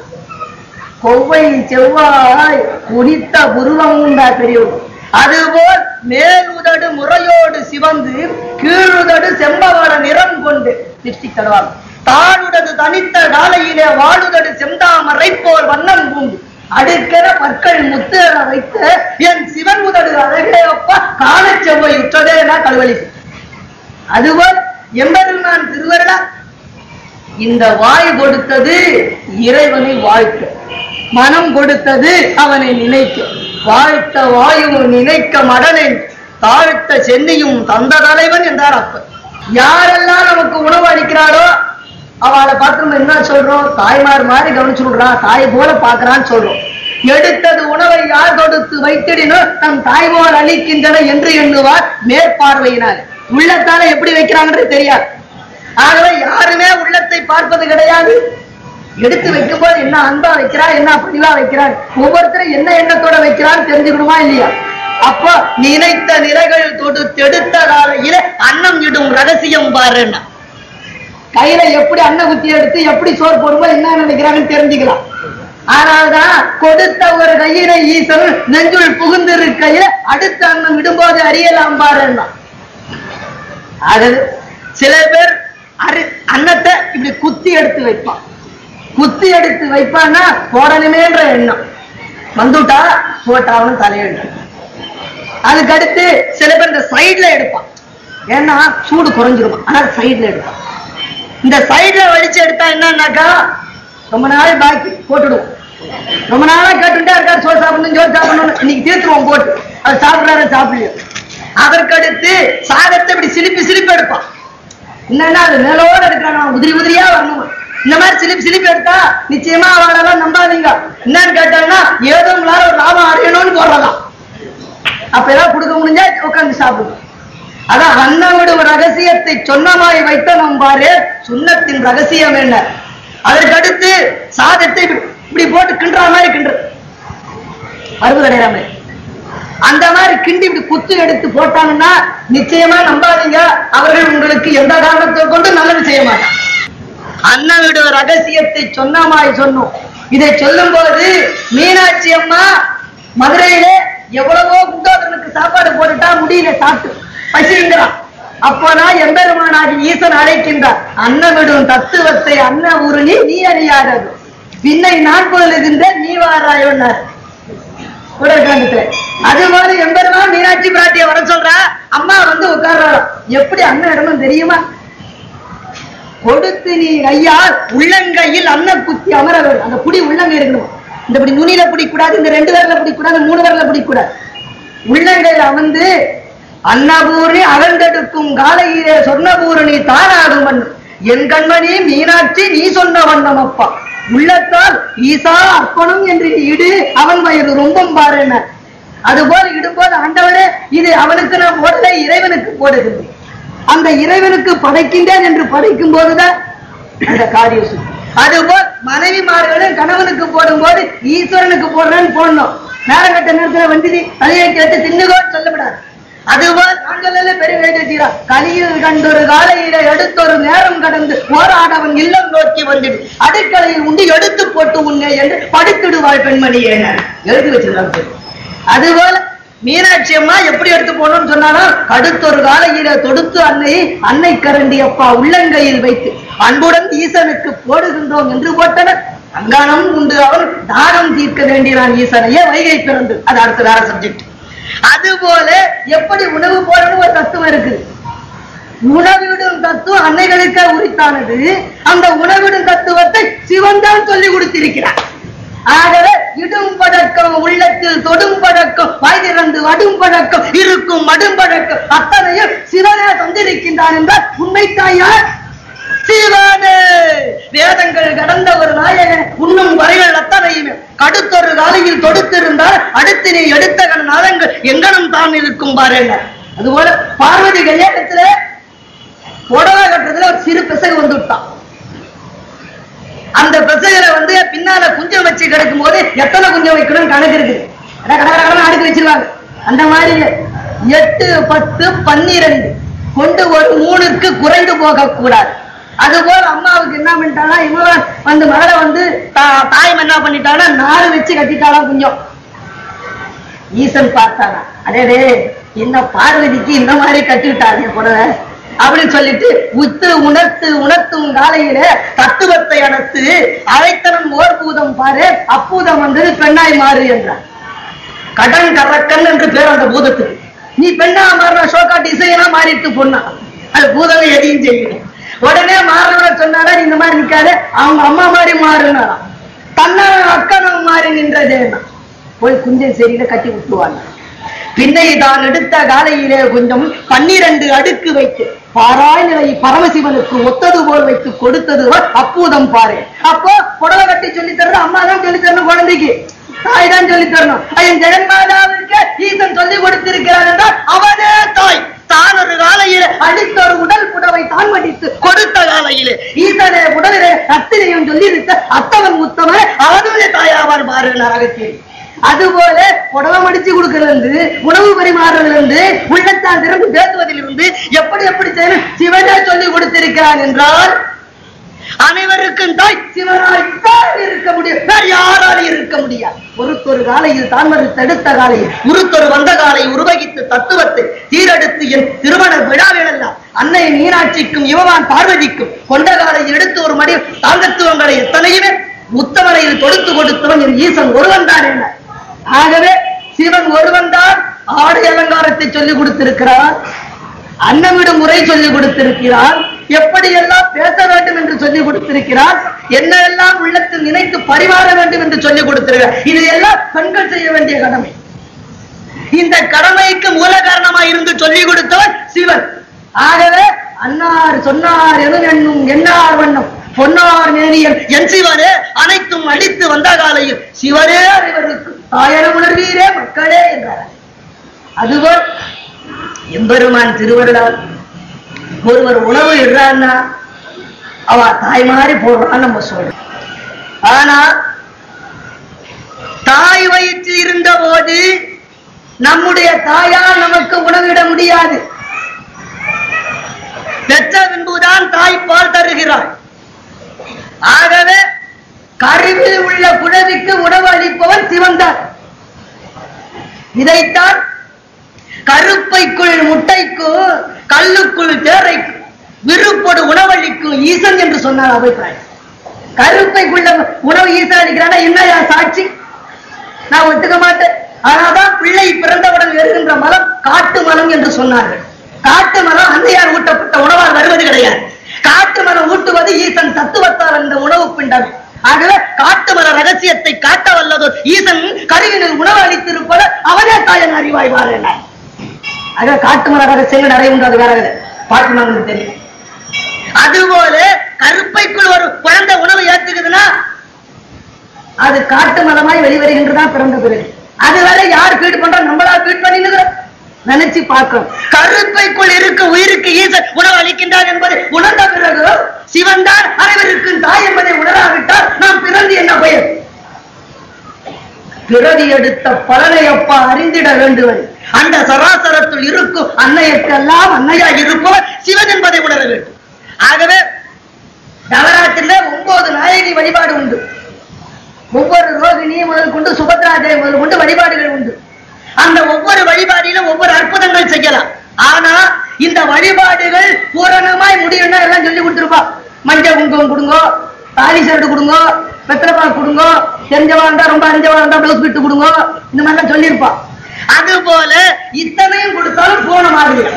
[SPEAKER 2] கொவ்வை செவ்வாய் குனித்த புருவம் உண்டா பெரியவர் அதுபோல் மேலுதடு முறையோடு சிவந்து கீழுதடு செம்பவள நிறம் கொண்டு லிப்ஸ்டிக் தடவாங்க தாழுடது தனித்த காலையிலே வாழுதடு செந்தாமரை போல் வண்ணம் பூண்டு அடுக்கென பற்கள் முத்தேற வைத்த என் சிவன் உதடு அழகே அப்பா காணச் செவ்வாய் உற்றதே என கழுவலி அதுபோல் எம்பெருமான் திருவருளா இந்த வாய் கொடுத்தது இறைவனை வாழ்த்த மனம் கொடுத்தது அவனை நினைக்க வாழ்த்த வாயுவும் நினைக்க மடலின் தாழ்த்த சென்னியும் தந்த தலைவன் என்றார் அப்பர் யாரெல்லாம் நமக்கு உணவு அளிக்கிறாரோ அவளை பார்த்து நம்ம என்ன சொல்றோம் தாய்மார் மாதிரி கவனிச்சு விடுறான் தாய் போல பாக்குறான்னு சொல்றோம் எடுத்தது உணவை யார் கொடுத்து வைத்திடினோ தம் தாய் போல் அளிக்கின்றன என்று எண்ணுவார் மேற்பார்வையினார் உள்ளத்தால எப்படி வைக்கிறாங்கன்றது தெரியாது ஆகவே யாருமே உள்ளத்தை பார்ப்பது கிடையாது எடுத்து வைக்கும் போது என்ன அன்பா வைக்கிறா என்ன பணிவா வைக்கிறார் ஒவ்வொருத்தரும் என்ன எண்ணத்தோட வைக்கிறான்னு தெரிஞ்சுக்கணுமா இல்லையா அப்போ நினைத்த நிலைகள் தொடுத்து எடுத்த காலையில அன்னம் இடும் ரகசியம் பாருன்னா கையில எப்படி அன்ன குத்தி எடுத்து எப்படி சோறு போடும்போது என்ன நினைக்கிறாங்கன்னு தெரிஞ்சுக்கலாம் ஆனால்தான் கொடுத்த ஒரு கையினை ஈசன் நெஞ்சுள் புகுந்திருக்கையில அடுத்த அன்னம் விடும்போது அறியலாம் பாருன்னா அது சில பேர் அரி அன்னத்தை இப்படி குத்தி எடுத்து வைப்பான் குத்தி எடுத்து வைப்பான்னா போடணுமேன்ற எண்ணம் வந்துட்டா போட்டாவும் தலையெழுத்து அதுக்கு அடுத்து சில பேர் இந்த சைடுல எடுப்பான் ஏன்னா சூடு குறைஞ்சிரும் ஆனா சைடுல எடுப்பான் இந்த சைடுல வலிச்சு எடுத்தா என்னன்னாக்கா ரொம்ப நாள் பாக்கி போட்டுடுவோம் ரொம்ப நாளா கேட்டுட்டே இருக்காரு சோறு சாப்பிடணும் சோறு சாப்பிடணும் இன்னைக்கு தீர்த்துருவோம் போட்டு அது சாப்பிடுறாரு சாப்பிடலையோ அதற்கடுத்து சாதத்தை இப்படி சிலிப்பி சிலிப்பி எடுப்பான் என்னன்னா அது மேலோட எடுக்கிறாங்க அவன் உதிரி உதிரியா வரணும் இந்த மாதிரி சிலிப்பி சிலிப்பி எடுத்தா நிச்சயமா அவளெல்லாம் நம்பாதீங்க என்னன்னு கேட்டாங்கன்னா ஏதோ உங்களால ஒரு லாபம் அடையணும்னு போடுறதாம் அப்ப ஏதாவது கொடுக்க முடிஞ்சா உட்கார்ந்து சாப்பிடுவோம் அதான் அன்னவிடும் ரகசியத்தை சொன்னமாய் வைத்த நம்பாரு சுண்ணத்தின் ரகசியம் என்ன அதற்கடுத்து சாதத்தை இப்படி இப்படி போட்டு கிண்டுற மாதிரி கிண்டு மருவு கிடையாது மாதிரி அந்த மாதிரி கிண்டி இப்படி குத்து எடுத்து போட்டாங்கன்னா நிச்சயமா நம்பாதீங்க அவர்கள் உங்களுக்கு எந்த காரணத்தை கொண்டு நல்லது செய்ய மாட்டாங்க அண்ணவிடும் ரகசியத்தை சொன்னமாய் சொன்னோம் இதை சொல்லும் போது மீனாட்சி அம்மா மதுரையிலே எவ்வளவோ குண்டோதரனுக்கு சாப்பாடு போட்டுட்டா முடியல சாப்பிட்டு பசிங்கிறான் அப்போதான் எம்பெருமானாகி ஈசன் அழைக்கின்றார் அன்னவிடும் தத்துவத்தை அன்ன உருணி நீ அறியாதது பின்னை நான் போலுகின்ற நீ வாராயோன்னார் உடற்காண்டத்துல அது மாதிரி எம்பெருமான் மீனாட்சி பிராட்டிய வர சொல்றா அம்மா வந்து உட்கார்றாராம் எப்படி அண்ணன் இடமும் தெரியுமா கொடுத்து நீ ஐயால் உள்ளங்கையில் அன்ன குத்தி அமர வேண்டும் அந்த புடி உள்ளங்கை இருக்கணும் இந்த இப்படி நுனியில பிடிக்கூடாது இந்த ரெண்டு விரல பிடிக்கூடாது மூணு விரல பிடிக்கூடாது உள்ளங்கையில அமர்ந்து அன்னபூரணி அகழ்ந்தெடுக்கும் காலையிலே சொர்ணபூரணி தானாகும் வண்ணம் என் கண்மணி மீனாட்சி நீ சொன்ன வண்ணம் அப்பா உள்ளத்தால் ஈசா அர்ப்பணம் என்று நீ இடு அவன் வயது ரொம்ப பாருன அதுபோல் இடும்போது ஆண்டவரே இது அவனுக்கு நான் போடலை இறைவனுக்கு போடுகிறேன் அந்த இறைவனுக்கு படைக்கின்றேன் என்று படைக்கும் போதுதான் அந்த காரியம் சுத்தம். அதுபோல் மனைவிமார்களும் கணவனுக்கு போடும்போது ஈஸ்வரனுக்கு போடுறேன்னு போடணும் நேரம் கட்ட நேரத்துல வண்டி தலையை கேட்டு தின்னுகோன்னு சொல்லப்படாது அதுபோல் நாங்கள் பெரிய வேலை வச்சுக்கிறோம் கலியில் கண்டொரு காலையில எடுத்தொரு நேரம் கடந்து போராடவன் இல்லம் நோக்கி வந்துடு அடுக்கலையில் உண்டு எடுத்து போட்டு உன்னை என்று படுத்துடுவாள் பெண்மணி என எழுதி வச்சிருக்காங்க அதுபோல மீனாட்சி அம்மா எப்படி எடுத்து போகணும்னு சொன்னாலும் அடுத்தொரு காலையில தொடுத்து அன்னை அன்னை கரண்டி அப்பா உள்ளங்கையில் வைத்து அன்புடன் ஈசனுக்கு போடுகின்றோம் என்று போட்டனர் அங்கானம் உண்டு அவன் தானம் தீர்க்க வேண்டினான் ஈசனையே வைகை பிறந்து அது அடுத்த வேற சப்ஜெக்ட் அதுபோல எப்படி உணவு போடணும் ஒரு தத்துவம் இருக்குது உணவிடும் தத்துவம் அன்னைகளுக்கே உரித்தானது அந்த உணவிடும் தத்துவத்தை சிவன் தான் சொல்லி கொடுத்திருக்கிறார் ஆகவே இடும் பழக்கம் உள்ளத்தில் தொடும் பழக்கம் வாய் திறந்து வடும் பழக்கம் இருக்கும் மடும் பழக்கம் அத்தனையும் சிவனே தந்திருக்கின்றான் என்றால் உண்மைத்தாயா சிவனே வேதங்கள் கடந்த ஒரு நாயகன் உண்ணும் வரைகள் அத்தனையுமே கடுத்தொரு காலையில் தொடுத்திருந்தால் அடுத்து நீ எடுத்த கண் நாதங்கள் எங்கனும் தான் இருக்கும் பாருங்க அதுபோல பார்வதி கல்யாணத்துல புடவை கட்டுறதுல ஒரு சிறு பிசகு வந்து விட்டான் அந்த பிசகுல வந்து பின்னால குஞ்சம் வச்சு கிடக்கும் போது எத்தனை குஞ்சம் வைக்கணும் கணக்கு இருக்கு அட கட கட கடன்னு அடுக்கி வச்சிருவாங்க அந்த மாதிரி இல்ல. எட்டு பத்து பன்னிரண்டு கொண்டு ஒரு மூணுக்கு குறைந்து போக கூடாது அதுபோல் அம்மாவுக்கு என்ன பண்ணிட்டானா இவன் வந்து மகளை வந்து தா- தாயம் என்ன பண்ணிட்டானா நாலு வச்சு கட்டிட்டாளா குஞ்சம் ஈசன் பார்த்தானா அடேடே என்ன பார்வதிக்கு இந்த மாதிரி கட்டிவிட்டாங்க புடவை அப்படின்னு சொல்லிட்டு உத்து உணர்த்து உணர்த்தும் காலையில தத்துவத்தை அடத்து அழைத்தனம் ஓர் பூதம் பாரு அப்பூதம் வந்தது பெண்ணாய் மாறு என்றார் கடன் கரக்கன் என்று பேர் அந்த பூதத்துக்கு நீ பெண்ணா மாறின ஷோக்காட்டு இசையெல்லாம் மாறிட்டு பொண்ணா அது பூதமே எதையும் செய்யணும் உடனே மாறவர சொன்னாரா நீ இந்த மாதிரி நிக்காத அவங்க அம்மா மாதிரி மாறுனாராம் தன்னை அக்கனம் மாறி நின்றதேனா போய் குஞ்சம் சரியில கட்டி விட்டுவாங்க பின்னை தான் எடுத்த காலையிலே கொஞ்சம் பன்னிரண்டு அடுக்கு வைத்து பாராய் நிலை பரமசிவனுக்கு ஒத்தது போல் வைத்து கொடுத்தது அப்பூதம் பாரு அப்போ புடவை கட்டி சொல்லி தரணும் அம்மா தான் சொல்லி தரணும் குழந்தைக்கு தாய் தான் சொல்லி தரணும் ஐயன் ஜெகன்மாதாவிற்கு ஈசன் சொல்லி கொடுத்திருக்கிறார் என்றால் அவனே தாய் தான் ஒரு காலையிலே அடித்த ஒரு உடல் புடவை தான் மடித்து கொடுத்த காலையிலே ஈசனே உடலிலே அத்திரையும் சொல்லி இருக்க அத்தவன் முத்தவன் அவனுடைய தாயாவார் பாருகிறார் அகத்தியர் அதுபோல புடவை மடிச்சு கொடுக்கறது உணவு பரிமாறுவதிலிருந்து உள்ளத்தால் திறந்து பேசுவதிலிருந்து எப்படி எப்படி செய்யணும் சிவனே சொல்லி கொடுத்திருக்கிறான் என்றால் அனைவருக்கும் தாய் சிவனாய் தான் இருக்க முடியும் வேறு யாராலும் இருக்க முடியாது ஒருத்தொரு காலையில் தான் மறுத்து எடுத்த காலையில் உருத்தொரு வந்த காலை உருவகித்து தத்துவத்தை தீரெடுத்து என் திருமண விழாவிலெல்லாம் அன்னை மீனாட்சிக்கும் இவவான் பார்வதிக்கும் கொண்ட காலையில் எடுத்து ஒரு மடி தாங்கத்துவங்களை எத்தனையுமே உத்தமனையில் தொடுத்து கொடுத்தவன் என் ஈசன் ஒருவன் தான் என்ன ஆகவே சிவன் ஒருவன் தான் ஆடை அலங்காரத்தை சொல்லிக் கொடுத்திருக்கிறார் அன்னமிடும் முறை சொல்லிக் கொடுத்திருக்கிறார் எப்படி எல்லாம் பேச வேண்டும் என்று சொல்லிக் கொடுத்திருக்கிறார் என்னெல்லாம் உள்ளத்தில் நினைத்து பரிமாற வேண்டும் என்று சொல்லிக் கொடுத்திருக்கிறார் இது எல்லாம் பெண்கள் செய்ய வேண்டிய கடமை இந்த கடமைக்கு மூல காரணமாய் இருந்து சொல்லிக் கொடுத்தவன் சிவன் ஆகவே அன்னார் சொன்னார் எனும் என்னும் என்னார் வண்ணம் பொன்னார் மேனியன் என் சிவனே அனைத்தும் அடித்து வந்த காலையில் சிவனே அறிவருக்கு தாயன உணர்வீரே மக்களே என்றார் அதுபோல் எம்பெருமான் திருவருளால் ஒருவர் உணவு இடுறான்னா அவ தாய் மாதிரி போடுறான்னு நம்ம சொல்றோம் ஆனா தாய் வயிற்றில் இருந்த போது நம்முடைய தாயால் நமக்கு உணவிட முடியாது பெற்ற பின்புதான் தாய் பால் தருகிறாள் ஆகவே கருவில் உள்ள குழவிக்கு உணவு அளிப்பவன் சிவன்தான் இதைத்தான் கருப்பைக்குள் முட்டைக்கும் கல்லுக்குள் தேரைக்கும் விருப்பொடு உணவளிக்கும் ஈசன் என்று சொன்னார் அபிப்பிராயம் கருப்பைக்குள்ள உணவு ஈசன் அளிக்கிறானா என்னையா சாட்சி நான் ஒத்துக்க மாட்டேன் ஆனாதான் பிள்ளை பிறந்தவுடன் வருகின்ற மலம் காட்டு மலம் என்று சொன்னார்கள் காட்டு மலம் அன்னையார் ஊட்டப்பட்ட உணவால் வருவது கிடையாது காட்டு மலம் ஊட்டுவது ஈசன் தத்துவத்தால் அந்த உணவு பிண்டம் ஆகவே காட்டு மல ரகசியத்தை காட்ட வல்லதோ ஈசன் கருவினில் உணவு அளித்திருப்பது அவனே தாயன் அறிவாய்வார் என்ன ஆக காட்டு மல ரகசியங்கள் நிறைய உண்டு அது வேற கதை. பாட்டு மகனுக்கு தெரியும் அதுபோல கருப்பைக்குள் ஒரு குழந்தை உணவு ஏத்துக்குதுன்னா அது காட்டு மலமாய் வெளிவருகின்றதா பிறந்த பிறகு அதுவரை யார் ஃபீட் பண்றா நம்மளா ஃபீட் பண்ணிக்கிறோம் நினைச்சு பார்க்கணும் கருப்பைக்குள் இருக்க உயிருக்கு ஈசன் உணவு அளிக்கின்றார் என்பதை உணர்ந்த பிறகு சிவன் தான் அனைவருக்கும் தாய் என்பதை உணராவிட்டால் நாம் பிறந்து என்ன பயன் பிறவி எடுத்த பலனை அப்பா அறிந்திட வேண்டுவன் அந்த சராசரத்துள் இருக்கும் அன்னையற்கெல்லாம் அன்னையா இருப்பவர் சிவன் என்பதை உணர வேண்டும் ஆகவே நவராத்திரியில ஒன்பது நாயகி வழிபாடு உண்டு ஒவ்வொரு ரோகிணி முதல் கொண்டு சுபத்ராஜை முதல் கொண்டு வழிபாடுகள் உண்டு அந்த ஒவ்வொரு வழிபாடிலும் ஒவ்வொரு அற்புதங்கள் செய்யலாம் ஆனா இந்த வழிபாடுகள் பூரணமாய் முடியும்னா எல்லாம் சொல்லி கொடுத்துருப்பா மஞ்சள் குங்குமம் கொடுங்கோ தாலி சரடு கொடுங்கோ வெத்தலைப்பா கொடுங்கோ தெரிஞ்சவா இருந்தா ரொம்ப அறிஞ்சவா இருந்தா பிளவுஸ் பிட்டு கொடுங்கோ இந்த மாதிரிலாம் சொல்லியிருப்பா அது போல இத்தனையும் கொடுத்தாலும் பூரணமாகுது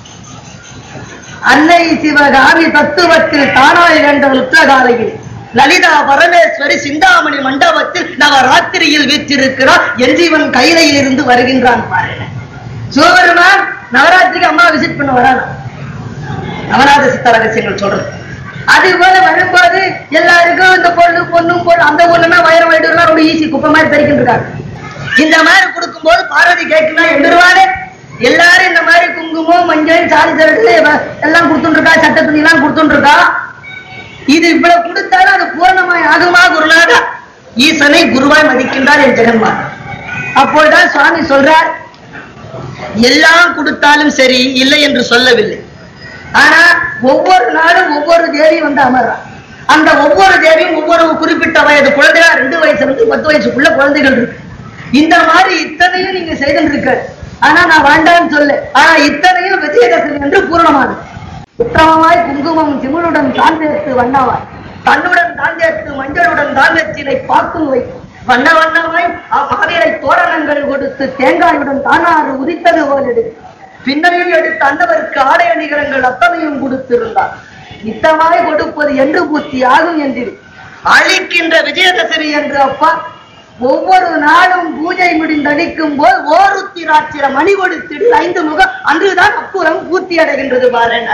[SPEAKER 2] அன்னை சிவகாமி தத்துவத்தில் தானாய் வேண்டவள் உத்தகாலையில் லலிதா பரமேஸ்வரி சிந்தாமணி மண்டபத்தில் நவராத்திரியில் வீற்றிருக்கிறார் எஞ்சிவன் கைலையில் இருந்து வருகின்றான் பாருங்க சிவபெருமான் நவராத்திரிக்கு அம்மா விசிட் பண்ண வரானா நவராத சித்த ரகசியங்கள் சொல்றது அது போல வரும்போது எல்லாருக்கும் இந்த பொண்ணு பொண்ணும் பொண்ணு அந்த பொண்ணுனா வயிறு வயிடுலாம் ரொம்ப ஈஸி குப்பை மாதிரி பறிக்கிட்டு இருக்காங்க இந்த மாதிரி கொடுக்கும்போது பார்வதி கேட்கலாம் எந்திருவானே எல்லாரும் இந்த மாதிரி குங்குமம் மஞ்சள் சாதி சரடு எல்லாம் கொடுத்துட்டு இருக்கா சட்ட துணி எல்லாம் கொடுத்துட்டு இருக்கா இது இவ்வளவு கொடுத்தாலும் அது பூரணமாய் ஆகுமா குருநாதா ஈசனை குருவாய் மதிக்கின்றார் என் ஜெகன்மார் அப்பொழுதுதான் சுவாமி சொல்றார் எல்லாம் கொடுத்தாலும் சரி இல்லை என்று சொல்லவில்லை ஆனா ஒவ்வொரு நாளும் ஒவ்வொரு தேவி வந்து அமர்றா அந்த ஒவ்வொரு தேவியும் ஒவ்வொரு குறிப்பிட்ட வயது குழந்தைகளா ரெண்டு வயசுல இருந்து பத்து வயசுக்குள்ள குழந்தைகள் இருக்கு இந்த மாதிரி இத்தனையும் நீங்க செய்துட்டு இருக்க ஆனா நான் வேண்டாம்னு சொல்லு ஆனா இத்தனையும் விஜயதசமி என்று பூரணமானது உத்தமமாய் குங்குமம் சிமுளுடன் தான் சேர்த்து வண்ணவாய் தன்னுடன் தான் சேர்த்து மஞ்சளுடன் தான் வெற்றிலை பார்க்கும் வை வண்ண வண்ணமாய் அவ்வாதிரை தோரணங்கள் கொடுத்து தேங்காயுடன் தானாறு உதித்தது போல் எடுத்து பின்னணியில் எடுத்த அன்னவருக்கு ஆடை அணிகலங்கள் அத்தனையும் கொடுத்திருந்தார் நித்தமாய் கொடுப்பது என்று பூர்த்தி ஆகும் என்றிரு அழிக்கின்ற விஜயதசமி என்று அப்பா ஒவ்வொரு நாளும் பூஜை முடிந்தடிக்கும் போது ஓருத்திராட்சிர மணி கொடுத்திடு ஐந்து முகம் அன்றுதான் அப்புறம் பூர்த்தி அடைகின்றது பாருங்க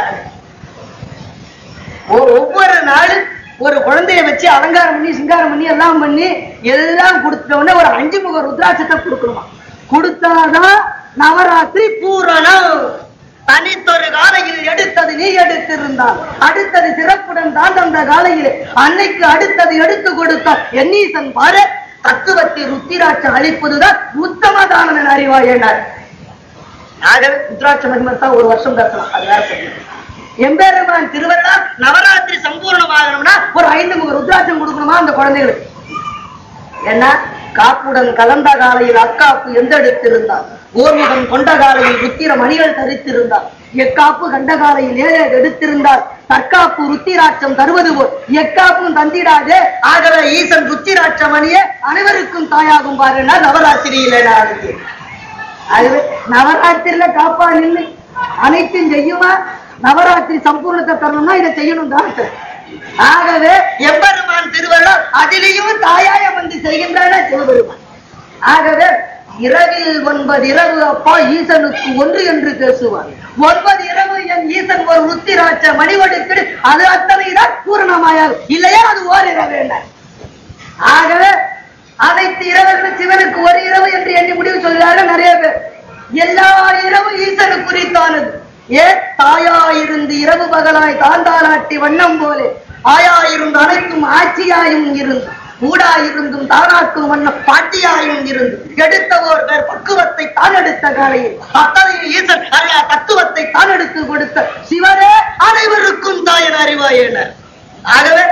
[SPEAKER 2] ஒ- ஒவ்வொரு நாளும் ஒரு குழந்தைய வச்சு அலங்காரம் பண்ணி சிங்காரம் பண்ணி எல்லாம் பண்ணி எல்லாம் கொடுத்த உடனே ஒரு அஞ்சு முக ருத்ராட்சத்தை கொடுக்கணுமா கொடுத்தாதான் நவராத்திரி பூரணம் தனித்தொரு காலையில் எடுத்தது நீ எடுத்திருந்தால் அடுத்தது சிறப்புடன் தான் அந்த காலையில் அன்னைக்கு அடுத்தது எடுத்து கொடுத்த எண்ணீசன் பாரு தத்துவத்தை ருத்திராட்சம் அளிப்பதுதான் உத்தம தானம் என அறிவாயனார் ஆகவே ருத்ராட்ச மகிமை தான் ஒரு வருஷம் பேசலாம் அது வேற சொல்லணும் எம்பெருமான் திருவருளா நவராத்திரி சம்பூர்ணமாகணும்னா ஒரு ஐந்து முக ருத்ராட்சம் கொடுக்கணுமா அந்த குழந்தைகளுக்கு என்ன காப்புடன் கலந்த காலையில் அக்காப்பு எந்தெடுத்திருந்தார் ஓர்முகம் கொண்ட காலையில் ருத்திர மணிகள் தரித்திருந்தார் எக்காப்பு கண்ட காலையில் ஏழே எடுத்திருந்தார் தற்காப்பு ருத்திராட்சம் தருவது போல் எக்காப்பும் தந்திடாதே ஆகவே ஈசன் ருத்திராட்ச மணியே அனைவருக்கும் தாயாகும் பாருன்னா நவராத்திரியில நாளைக்கு அதுவே நவராத்திரியில காப்பா நின்று அனைத்தும் செய்யுமா நவராத்திரி சம்பூர்ணத்தை தரணும்னா இதை செய்யணும் தான் ஆகவே எம்பெருமான் திருவள்ளுவர் அதிலேயும் தாயாய வந்து செய்கின்றன சிவபெருமான் ஆகவே இரவில் ஒன்பது இரவு அப்பா ஈசனுக்கு ஒன்று என்று பேசுவார் ஒன்பது இரவு என் ஈசன் ஒரு ருத்திராட்ச மணிவடுக்கு அது அத்தனை தான் பூரணமாயாது இல்லையா அது ஓரிரவு என்ன ஆகவே அனைத்து இரவுகளும் சிவனுக்கு ஒரு இரவு என்று எண்ணி முடிவு சொல்கிறார்கள் நிறைய பேர் எல்லா இரவும் ஈசனுக்கு குறித்தானது ஏன் தாயாயிருந்து இரவு பகலாய் தாந்தாலாட்டி வண்ணம் போலே ஆயாயிருந்து அனைத்தும் ஆட்சியாயும் இருந்து ஊடாயிருந்தும் தானாட்டும் வண்ணம் பாட்டியாயும் இருந்து எடுத்த ஓர் பேர் பக்குவத்தை தான் எடுத்த காலையில் அத்தனையும் ஈசன் அல்ல தத்துவத்தை தான் எடுத்து கொடுத்த சிவனே அனைவருக்கும் தாயன் அறிவாயன ஆகவே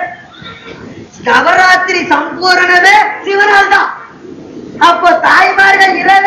[SPEAKER 2] நவராத்திரி சம்பூரணமே சிவனால் தான் அப்போ தாய்மார்கள் இரவே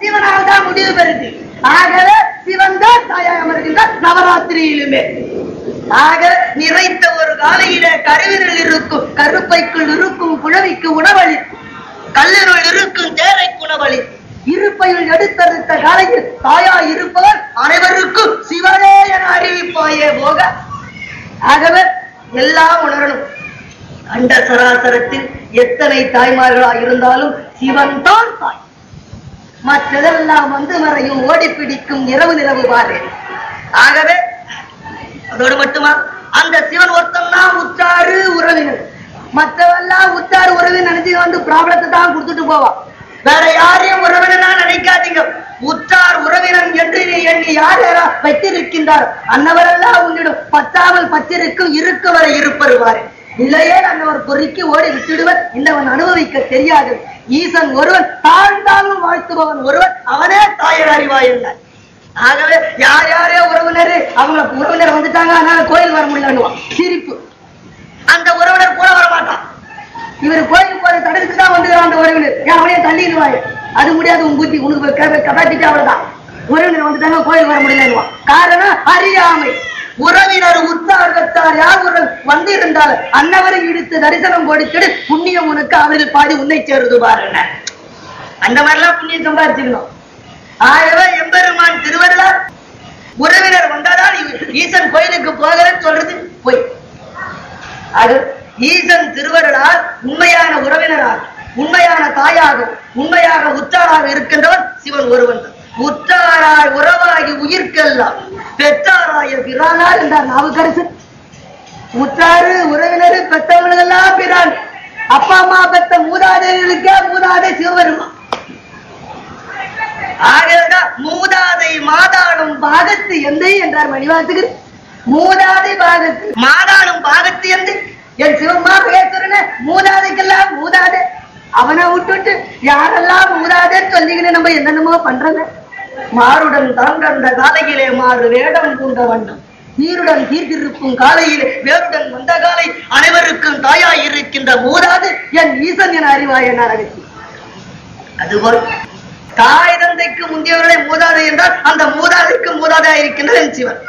[SPEAKER 2] சிவனால் தான் முடிவு பெறுது ஆகவே சிவன் தான் தாயாய் அமர்கின்றார் நவராத்திரியிலுமே ஆக நிறைத்த ஒரு காலையில கருவிரல் இருக்கும் கருப்பைக்குள் இருக்கும் குழவிக்கு உணவளி கல்லினுள் இருக்கும் தேரைக்கு உணவளி இருப்பையில் எடுத்தெடுத்த காலையில் தாயா இருப்பவர் அனைவருக்கும் சிவனே என அறிவிப்பாயே போக ஆகவே எல்லாம் உணரணும் அண்ட சராசரத்தில் எத்தனை தாய்மார்களா இருந்தாலும் சிவன் தான் தாய் மற்றதெல்லாம் வந்து மறையும் ஓடி பிடிக்கும் இரவு நிலவு பாரு ஆகவே அதோடு மட்டுமா அந்த சிவன் ஒருத்தன் தான் உற்றாரு உறவினர் மற்றவெல்லாம் உற்றாரு உறவினர் நினைச்சு வந்து ப்ராப்ளத்தை தான் கொடுத்துட்டு போவான் வேற யாரையும் உறவினரா நினைக்காதீங்க உற்றார் உறவினர் என்று நீ எண்ணி யார் யாரா வைத்திருக்கின்றார் அன்னவரெல்லாம் உன்னிடம் பத்தாமல் பச்சிருக்கும் இருக்க வரை இருப்பருவாரு இல்லையே அன்னவர் பொறுக்கி ஓடி விட்டுடுவர் இன்னவன் அனுபவிக்க தெரியாது ஈசன் ஒருவன் தாழ்ந்தாலும் வாழ்த்துபவன் ஒருவன் அவனே தாயர் அறிவாய் என்றார் ஆகவே யார் யாரே உறவினர் அவங்க உறவினர் வந்துட்டாங்க அதனால கோயில் வர முடியலன்னுவான் சிரிப்பு அந்த உறவினர் கூட வர மாட்டான் இவர் கோயிலுக்கு போற தடத்துக்கு தான் வந்து அந்த உறவினர் ஏன் அவனையே தள்ளிடுவாரு அது முடியாது உன் புத்தி உனக்கு கபாசிட்டி அவ்வளவுதான் உறவினர் வந்துட்டாங்க கோயில் வர முடியலன்னுவான் காரணம் அறியாமை உறவினர் உற்றார் கத்தார் யார் ஒரு வந்து இருந்தால் அன்னவரை இடித்து தரிசனம் கொடுத்துடு புண்ணியம் உனக்கு அவரில் பாதி உன்னை சேருது பாருங்க அந்த மாதிரிலாம் புண்ணியம் சம்பாதிச்சுக்கணும் ஆகவே எம்பெருமான் திருவருளார் உறவினர் வந்தாதான் இவ- ஈசன் கோயிலுக்கு போகிறேன்னு சொல்றது பொய் அது ஈசன் திருவருளால் உண்மையான உறவினராக உண்மையான தாயாக உண்மையாக உற்றாராக இருக்கின்றவன் சிவன் ஒருவன் தான். உற்றாராய் உறவாகி உயிர்க்கெல்லாம் பெற்றாராய பிரானார் என்றார் நாவுக்கரசன் உற்றாரு உறவினர் பெற்றவங்களெல்லாம் பிறான் அப்பா அம்மா பெற்ற மூதாதைகளுக்கே மூதாதை சிவபெருமான் ஆகவேதான் மூதாதை மாதாடும் பாகத்து எந்தை என்றார் மணிவாசகர் மூதாதை பாகத்து மாதாடும் பாகத்து எந்தை என் சிவமா மகேஸ்வரன மூதாதைக்கெல்லாம் மூதாதை அவனை விட்டுட்டு யாரெல்லாம் மூதாதைன்னு சொல்லிக்கின்னு நம்ம என்னென்னமோ பண்றோங்க மாருடன் தாங்கந்த காலையிலே மாறு வேடம் பூண்ட வண்ணம் நீருடன் தீர்த்திருக்கும் காலையிலே வேருடன் வந்த காலை அனைவருக்கும் தாயாய் இருக்கின்ற மூதாது என் ஈசன் என அறிவாய் என அகற்றி அதுபோல் தாய் தந்தைக்கு முந்தியவர்களை மூதாதை என்றால் அந்த மூதாதைக்கு மூதாதையா இருக்கின்ற என் சிவன்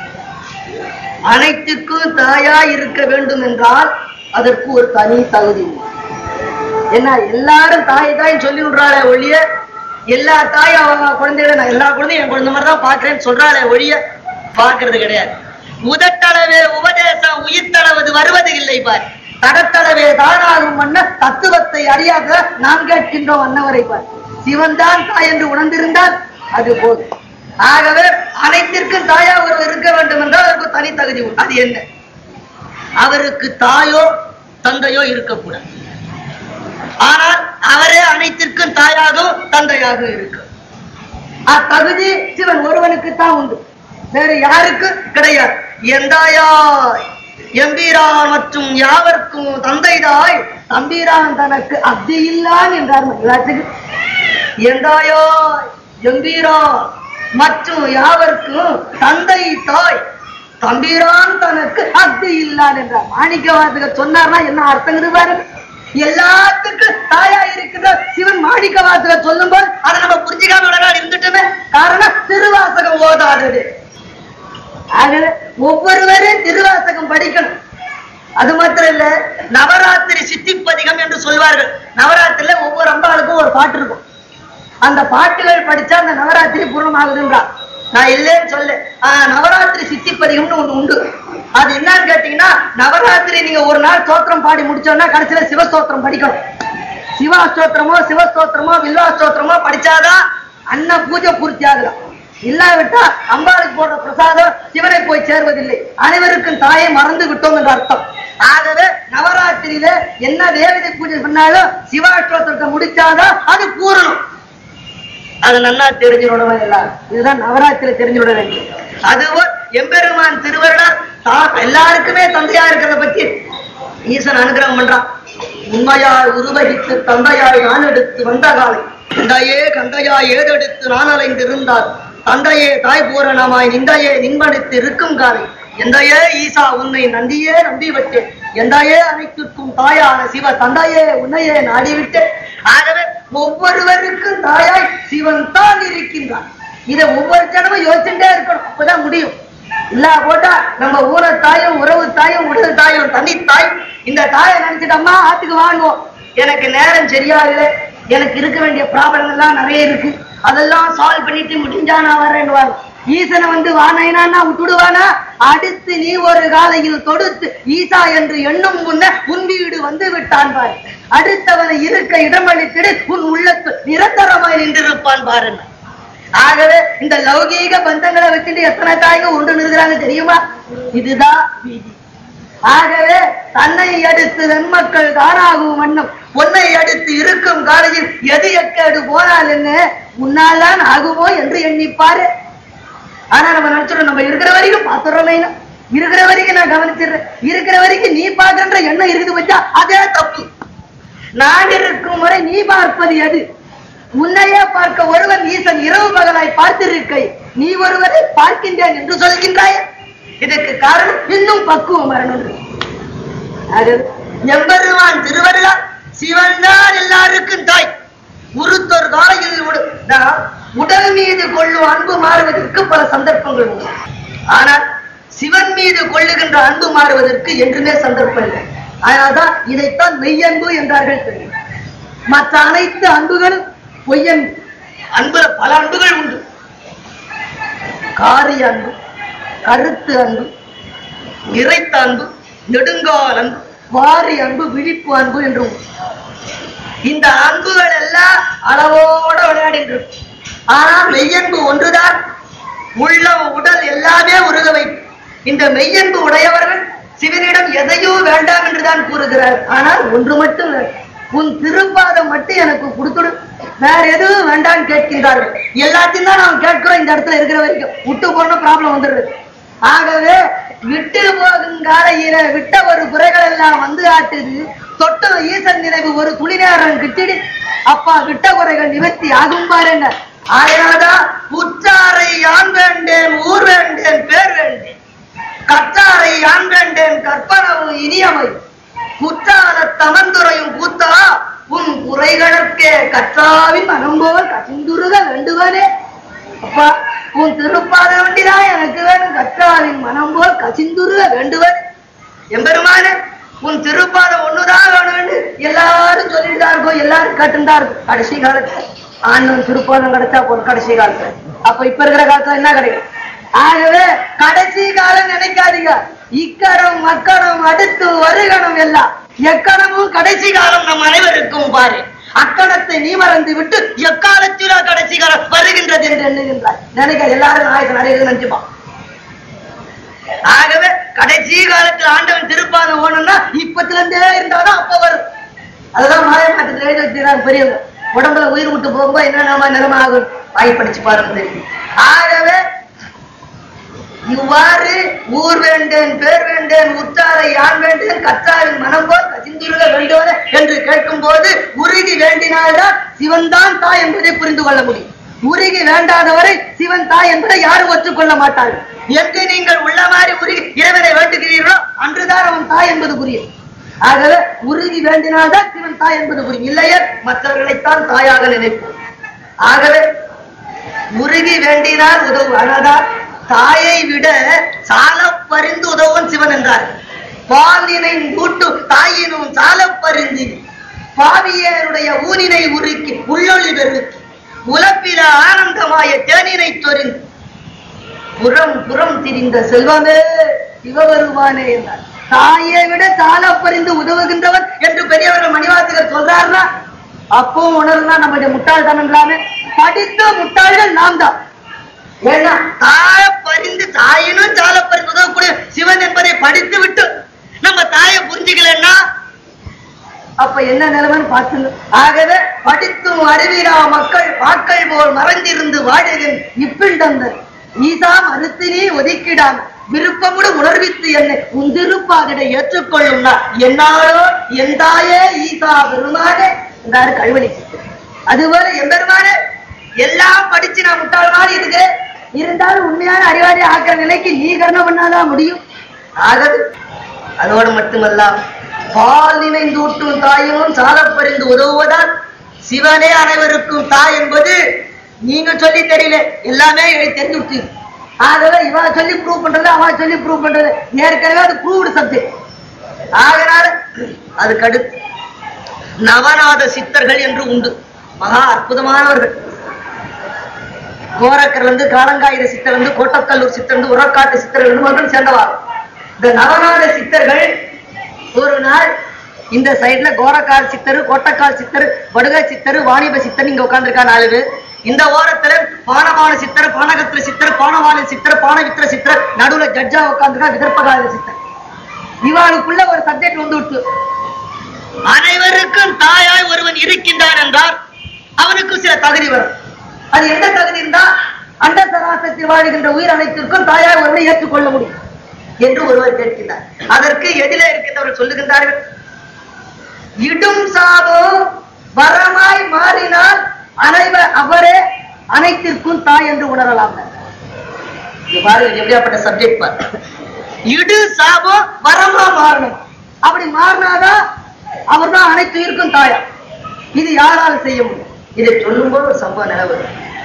[SPEAKER 2] அனைத்துக்கும் தாயாய் இருக்க வேண்டும் என்றால் அதற்கு ஒரு தனி தகுதி உண்டு. என்ன எல்லாரும் தாய் தாய் சொல்லி விடுறாளே ஒழிய எல்லா தாயும் அவங்க குழந்தைகளை நான் எல்லா குழந்தையும் என் குழந்தை மாதிரி தான் பாக்குறேன்னு சொல்றாளே ஒழிய பார்க்கிறது கிடையாது உதட்டளவே உபதேசம் உயிர்த்தளவது வருவது இல்லை பார் தடத்தளவே தானாகும் வண்ண தத்துவத்தை அறியாத நாம் கேட்கின்றோம் அன்னவரை பார் சிவன் தான் தாய் என்று உணர்ந்திருந்தால் அது போதும் ஆகவே அனைத்திற்கும் தாயா ஒருவர் இருக்க வேண்டும் என்றால் அதற்கு தனி தகுதி உண்டு அது என்ன அவருக்கு தாயோ தந்தையோ இருக்கக்கூடாது ஆனால் அவரே அனைத்திற்கும் தாயாகவும் தந்தையாகவும் இருக்கு அத்தகுதி சிவன் ஒருவனுக்கு தான் உண்டு வேறு யாருக்கும் கிடையாது எந்தாயாய் எம்பீரான் மற்றும் யாவர்க்கும் தந்தைதாய் தம்பீரான் தனக்கு அப்தி இல்லான் என்றார் மகிழாச்சுக்கு எந்தாயாய் எம்பீரான் மற்றும் யாவர்க்கும் தந்தை தாய் தம்பீரான் தனக்கு அப்தி இல்லான் என்றார் மாணிக்கவாசகர் சொன்னார்னா என்ன அர்த்தங்கிறது பாருங்க எல்லாத்துக்கும் தாயா இருக்கின்ற சிவன் மாணிக்கவாசகர் சொல்லும் போது அதை நம்ம புரிஞ்சுக்காம இவ்வளவு நாள் இருந்துட்டுமே காரணம் திருவாசகம் ஓதாதது ஆகவே ஒவ்வொருவரும் திருவாசகம் படிக்கணும் அது மாத்திரம் இல்ல நவராத்திரி சித்திப்பதிகம் என்று சொல்வார்கள் நவராத்திரில ஒவ்வொரு அம்பாளுக்கும் ஒரு பாட்டு இருக்கும் அந்த பாட்டுகள் படிச்சா அந்த நவராத்திரி பூர்ணமாகுதுன்றான் நான் இல்லைன்னு சொல்ல ஆஹ் நவராத்திரி சித்திப்பதிகம்னு ஒண்ணு உண்டு அது என்னன்னு கேட்டீங்கன்னா நவராத்திரி நீங்க ஒரு நாள் ஸ்தோத்திரம் பாடி முடிச்சோம்னா கடைசியில சிவஸ்தோத்திரம் படிக்கணும் சிவா ஸ்தோத்திரமோ சிவஸ்தோத்திரமோ வில்வா ஸ்தோத்திரமோ படிச்சாதான் அன்ன பூஜை பூர்த்தி ஆகலாம் இல்லாவிட்டா அம்பாளுக்கு போடுற பிரசாதம் சிவனை போய் சேர்வதில்லை அனைவருக்கும் தாயை மறந்து விட்டோம் என்ற அர்த்தம் ஆகவே நவராத்திரியில என்ன தேவதை பூஜை பண்ணாலும் சிவாஷ்டோத்திரத்தை முடிச்சாதான் அது பூரணம் அது நன்னா தெரிஞ்சுடணும் எல்லாரும் இதுதான் நவராத்திரி தெரிஞ்சுவிட வேண்டும் அதுவும் எம்பெருமான் திருவருளார் தான் எல்லாருக்குமே தந்தையா இருக்கிறத பத்தி ஈசன் அனுகிரகம் பண்றான் உண்மையாய் உருவகித்து தந்தையாய் நான் எடுத்து வந்த காலை தந்தையே கந்தையாய் ஏதெடுத்து நான் அலைந்திருந்தார் தந்தையே தாய் பூரணமாய் நிந்தையே நின்படுத்து இருக்கும் காலை எந்தையே ஈசா உன்னை நந்தியே நம்பி விட்டேன் எந்தையே அனைத்திற்கும் தாயான சிவ தந்தையே உன்னையே நாடிவிட்டேன் ஆகவே ஒவ்வொருவருக்கும் தாயாய் சிவன் தான் இருக்கின்றான் இதை ஒவ்வொரு ஜனமும் யோசிச்சுட்டே இருக்கணும் அப்பதான் முடியும் இல்ல போட்டா நம்ம ஊர தாயும் உறவு தாயும் உடல் தாயும் தனி தாய் இந்த தாயை நினைச்சிட்டோம்மா ஆத்துக்கு வாங்குவோம் எனக்கு நேரம் சரியா இல்லை எனக்கு இருக்க வேண்டிய ப்ராப்ளம் எல்லாம் நிறைய இருக்கு அதெல்லாம் சால்வ் பண்ணிட்டு முடிஞ்சா நான் வரேன்னு ஈசனை வந்து வானைனா விட்டுடுவானா அடுத்து நீ ஒரு காலையில் தொடுத்து ஈசா என்று எண்ணும் முன்ன உன் வீடு வந்து விட்டான் பாரு அடுத்தவனை இருக்க இடமளித்திடு உன் உள்ளத்து நிரந்தரமாய் நின்றிருப்பான் பாருங்க ஆகவே இந்த லௌகீக பந்தங்களை வச்சுட்டு எத்தனை தாய்ங்க உண்டு நிறுகிறாங்க தெரியுமா இதுதான் விதி ஆகவே தன்னை அடுத்து நன்மக்கள் தானாகும் வண்ணம் பொன்னை அடுத்து இருக்கும் காலையில் எது எக்கேடு போனால் என்ன முன்னால்தான் ஆகுமோ என்று எண்ணிப்பாரு ஆனா நம்ம நினைச்சிடும் நம்ம இருக்கிற வரைக்கும் பாத்துறோமே இருக்கிற வரைக்கும் நான் கவனிச்சிடுறேன் இருக்கிற வரைக்கும் நீ பாக்குற எண்ணம் இருக்குது வச்சா அதே தப்பு நான் இருக்கும் வரை நீ பார்ப்பது எது உன்னையே பார்க்க ஒருவன் ஈசன் இரவு பகலாய் பார்த்திருக்கை நீ ஒருவரை பார்க்கின்றேன் என்று சொல்கின்றாய் இதற்கு காரணம் இன்னும் பக்குவம் வரணும் அது எம்பெருமான் திருவருளால் சிவன் தான் எல்லாருக்கும் தாய் உருத்தொரு காலையில் உட- நான் உடல் மீது கொள்ளும் அன்பு மாறுவதற்கு பல சந்தர்ப்பங்கள் உண்டு ஆனால் சிவன் மீது கொள்ளுகின்ற அன்பு மாறுவதற்கு என்றுமே சந்தர்ப்பம் இல்லை அதனால்தான் இதைத்தான் மெய்யன்பு என்றார்கள் தெரியும் மற்ற அனைத்து அன்புகளும் பொய்யன் அன்புல பல அன்புகள் உண்டு காரிய அன்பு கருத்து அன்பு நிறைத்த அன்பு நெடுங்கால் அன்பு வாரி அன்பு விழிப்பு அன்பு என்று உண்டு. இந்த அன்புகள் எல்லாம் அளவோட விளையாடிட்டு இருக்கும் ஆனா மெய்யன்பு ஒன்றுதான் உள்ளம் உடல் எல்லாமே உருக வைக்கும் இந்த மெய்யன்பு உடையவர்கள் சிவனிடம் எதையோ வேண்டாம் என்றுதான் கூறுகிறார் ஆனால் ஒன்று மட்டும் வேண்டும். உன் திருப்பாதம் மட்டும் எனக்கு கொடுத்துடு வேற எதுவும் வேண்டாம்னு கேட்கின்றார்கள் எல்லாத்தையும் தான் நாம் கேட்கிறோம் இந்த இடத்துல இருக்கிற வரைக்கும் விட்டு போன ப்ராப்ளம் வந்துடுது ஆகவே விட்டு போகும் காலையில விட்ட ஒரு குறைகள் எல்லாம் வந்து ஆட்டுது தொட்டு ஈசன் நினைவு ஒரு துளி நேரம் கிட்டிடு அப்பா விட்ட குறைகள் நிவர்த்தி ஆகும் பாருங்க ஆயிராதா உற்றாரை யான் வேண்டேன் ஊர் வேண்டேன் பேர் வேண்டேன் கற்றாரை யான் வேண்டேன் கற்பனவும் இனியமை குற்றால தமந்துரையும் கூத்தா உன் குறைகளுக்கே கற்றாவின் மனம்போல் கசிந்துருக வேண்டுவனே அப்பா உன் திருப்பாத வண்டிதான் எனக்கு வேணும் கற்றாவின் மனம் போல் கசிந்துருக வேண்டுவன் எம்பெருமானே உன் திருப்பாதம் ஒண்ணுதான் வேணும்னு எல்லாரும் சொல்லிட்டு இருக்கும் எல்லாரும் கேட்டுதான் இருக்கும் கடைசி காலத்துல ஆண்டவன் திருப்பாதம் கிடைச்சா போதும் கடைசி காலத்துல அப்ப இப்ப இருக்கிற காலத்துல என்ன கிடைக்கும் ஆகவே கடைசி காலம் நினைக்காதீங்க இக்கணம் மக்கணம் அடுத்து வருகணம் எல்லாம் எக்கணமும் கடைசி காலம் நம் அனைவருக்கும் பாரு அக்கணத்தை நீ மறந்து விட்டு எக்காலத்திலோ கடைசி காலம் வருகின்றது என்று எண்ணுகின்றார் நினைக்க எல்லாரும் நாயகன் அடைகிறது நினைச்சுப்பான் ஆகவே கடைசி காலத்துல ஆண்டவன் திருப்பாதம் ஓணும்னா இப்பத்துல இருந்தே இருந்தாதான் அப்ப வரும் அதுதான் மாய மாற்றத்தில் எழுதி வச்சிருக்காங்க பெரியவங்க உடம்புல உயிர் விட்டு போகும்போது என்ன நாம நிலைமை ஆகும் வாய் படிச்சு பாருங்க தெரியும் ஆகவே இவ்வாறு ஊர் வேண்டேன் பேர் வேண்டேன் உற்றாரை யான் வேண்டேன் கற்றாரின் மனம் போல் கசிந்துருக வேண்டுவன என்று கேட்கும் போது உருகி வேண்டினால்தான் சிவன் தான் தாய் என்பதை புரிந்து கொள்ள முடியும் உருகி வேண்டாதவரை சிவன் தாய் என்பதை யாரும் ஒற்றுக்கொள்ள மாட்டார்கள் என்று நீங்கள் உள்ள மாதிரி உருகி இறைவனை வேண்டுகிறீர்களோ அன்றுதான் அவன் தாய் என்பது புரியும் ஆகவே உருகி வேண்டினால்தான் சிவன் தாய் என்பது புரியும் இல்லையே மற்றவர்களைத்தான் தாயாக நினைப்போம் ஆகவே உருகி வேண்டினார் உதவு அழகார் தாயை விட சால பரிந்து உதவும் சிவன் என்றார் பாலினை கூட்டு தாயினும் சால பரிந்து பாவியருடைய ஊனினை உருக்கி உள்ளொளி பெருக்கி உலப்பில ஆனந்தமாய தேனினை சொரிந்து புறம் புறம் திரிந்த செல்வமே சிவபெருமானே என்றார் தாயை விட சால பரிந்து உதவுகின்றவன் என்று பெரியவர்கள் மணிவாசகர் சொல்றாருன்னா அப்பவும் உணர்ந்தா நம்முடைய முட்டாள்தனம் இல்லாம படித்த முட்டாள்கள் நாம் தான் ஏன்னா தாய பறிந்து தாயினும் சால பறிந்து உதவக்கூடிய சிவன் என்பதை படித்து விட்டு நம்ம தாயை புரிஞ்சுக்கலன்னா அப்ப என்ன நிலைமைன்னு பார்த்துங்க ஆகவே படித்தும் அறிவிரா மக்கள் வாக்கள் போல் மறைந்திருந்து வாழுகின் இப்பிண்டந்தர் ஈசா மறுத்தினே ஒதுக்கிடாம விருப்பமுடு உணர்வித்து என்னை உந்திருப்பாதிட ஏற்றுக்கொள்ளும் என்னாலோ என் தாயே ஈசா பெருமானே என்றாரு கல்வழி அதுபோல எம்பெருமானே எல்லாம் படிச்சு நான் முட்டாள் மாதிரி இருக்கு இருந்தாலும் உண்மையான அறிவாளி ஆக்கிற நிலைக்கு நீ கருணை பண்ணாதான் முடியும் ஆகவே அதோடு மட்டுமல்ல பால் நினைந்தூட்டும் தாயும் சாலப்பறிந்து உதவுவதால் சிவனே அனைவருக்கும் தாய் என்பது நீங்க சொல்லி தெரியல எல்லாமே எனக்கு தெரிஞ்சு விட்டு ஆகவே இவ சொல்லி ப்ரூவ் பண்றது அவ சொல்லி ப்ரூவ் பண்றது ஏற்கனவே அது ப்ரூவ்டு சப்ஜெக்ட் ஆகனால அதுக்கு அடுத்து நவநாத சித்தர்கள் என்று உண்டு மகா அற்புதமானவர்கள் கோரக்கர் வந்து காலங்காயுத சித்தர் வந்து கோட்டக்கல்லூர் சித்தர் வந்து உரக்காட்டு சித்தர் என்பவர்கள் சேர்ந்தவா இந்த நவநாத சித்தர்கள் ஒரு நாள் இந்த சைடுல கோரக்கால் சித்தர் கோட்டக்கால் சித்தர் வடுகா சித்தர் வாணிப சித்தர் இங்க உட்கார்ந்திருக்கா நாலு பேர் இந்த ஓரத்துல பானவான சித்தர் பானகத்திர சித்தர் பானவான சித்தர் பானவித்திர சித்தர் நடுவுல ஜட்ஜா உட்கார்ந்துருக்கா விதர்ப்பகால சித்தர் இவாளுக்குள்ள ஒரு சப்ஜெக்ட் வந்து விட்டு அனைவருக்கும் தாயாய் ஒருவன் இருக்கின்றான் என்றால் அவனுக்கு சில தகுதி வரும் அது எந்த தகுதி இருந்தா அண்ட சராசத்தில் வாழ்கின்ற உயிர் அனைத்திற்கும் தாயாய் ஒருவனை ஏற்றுக்கொள்ள முடியும் என்று ஒருவர் கேட்கின்றார் அதற்கு எதிலே இருக்கின்றவர் சொல்லுகின்றார்கள் இடும் சாபோ வரமாய் மாறினால் அனைவர் அவரே அனைத்திற்கும் தாய் என்று உணரலாம் இது பாருங்க எப்படியாப்பட்ட சப்ஜெக்ட் பாரு இடு சாபோ வரமா மாறணும் அப்படி மாறினாதான் அவர் தான் அனைத்து இருக்கும் தாயா இது யாரால் செய்ய முடியும் இதை சொல்லும்போது ஒரு சம்பவம் நிலவு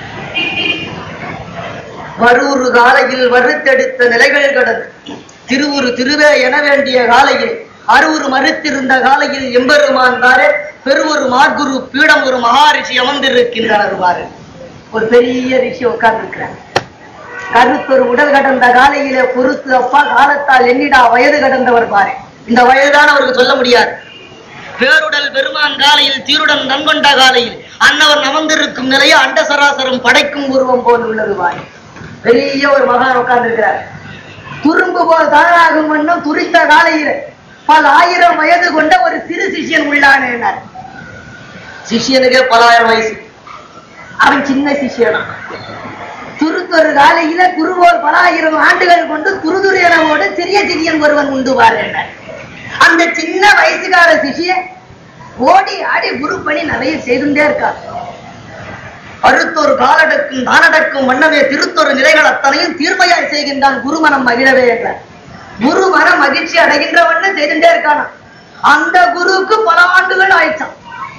[SPEAKER 2] வரூறு காலையில் வறுத்தெடுத்த நிலைகள் கடந்து திருவுரு திருவே என வேண்டிய காலையில் அருவுரு மறுத்திருந்த காலையில் எம்பெருமான் தாரே பெருவொரு மார்குரு பீடம் ஒரு மகாரிஷி அமர்ந்திருக்கின்றனர் பாரு ஒரு பெரிய ரிஷி உட்கார்ந்து கருத்தொரு உடல் கடந்த காலையிலே பொறுத்து அப்பா காலத்தால் எண்ணிடா வயது கடந்தவர் பாரு இந்த வயதுதான் அவருக்கு சொல்ல முடியாது பேருடல் பெருமான் காலையில் தீருடன் நன்கொண்ட காலையில் அன்னவர் நமந்திருக்கும் நிலையை அண்ட சராசரம் படைக்கும் உருவம் போல் உள்ளது பாரு பெரிய ஒரு மகான் உட்கார்ந்திருக்கிறார் துரும்பு போல் தானாகும் வண்ணம் துரித்த காலையில் பல ஆயிரம் வயது கொண்ட ஒரு சிறு சிஷ்யன் உள்ளானேனார் சிஷ்யனுக்கே பல ஆயிரம் வயசு அவன் சின்ன சிஷ்யனா துருத்தொரு காலையில குருவோர் பல ஆயிரம் ஆண்டுகள் கொண்டு துருதுரு எனவோடு சிறிய சிறியன் ஒருவன் உண்டு பாருன்னார் அந்த சின்ன வயசுக்கார சிஷியன் ஓடி ஆடி குரு பணி நிறைய செய்துட்டே இருக்கார் அறுத்தொரு காலடக்கும் தானடக்கும் வண்ணமே திருத்தொரு நிலைகள் அத்தனையும் தீர்மையாய் செய்கின்றான் குருமனம் மகிழவே என்றார் குரு மன மகிழ்ச்சி அடைகின்ற வண்ணம் செய்துட்டே இருக்கானா அந்த குருவுக்கு பல ஆண்டுகள் ஆயிடுச்சான்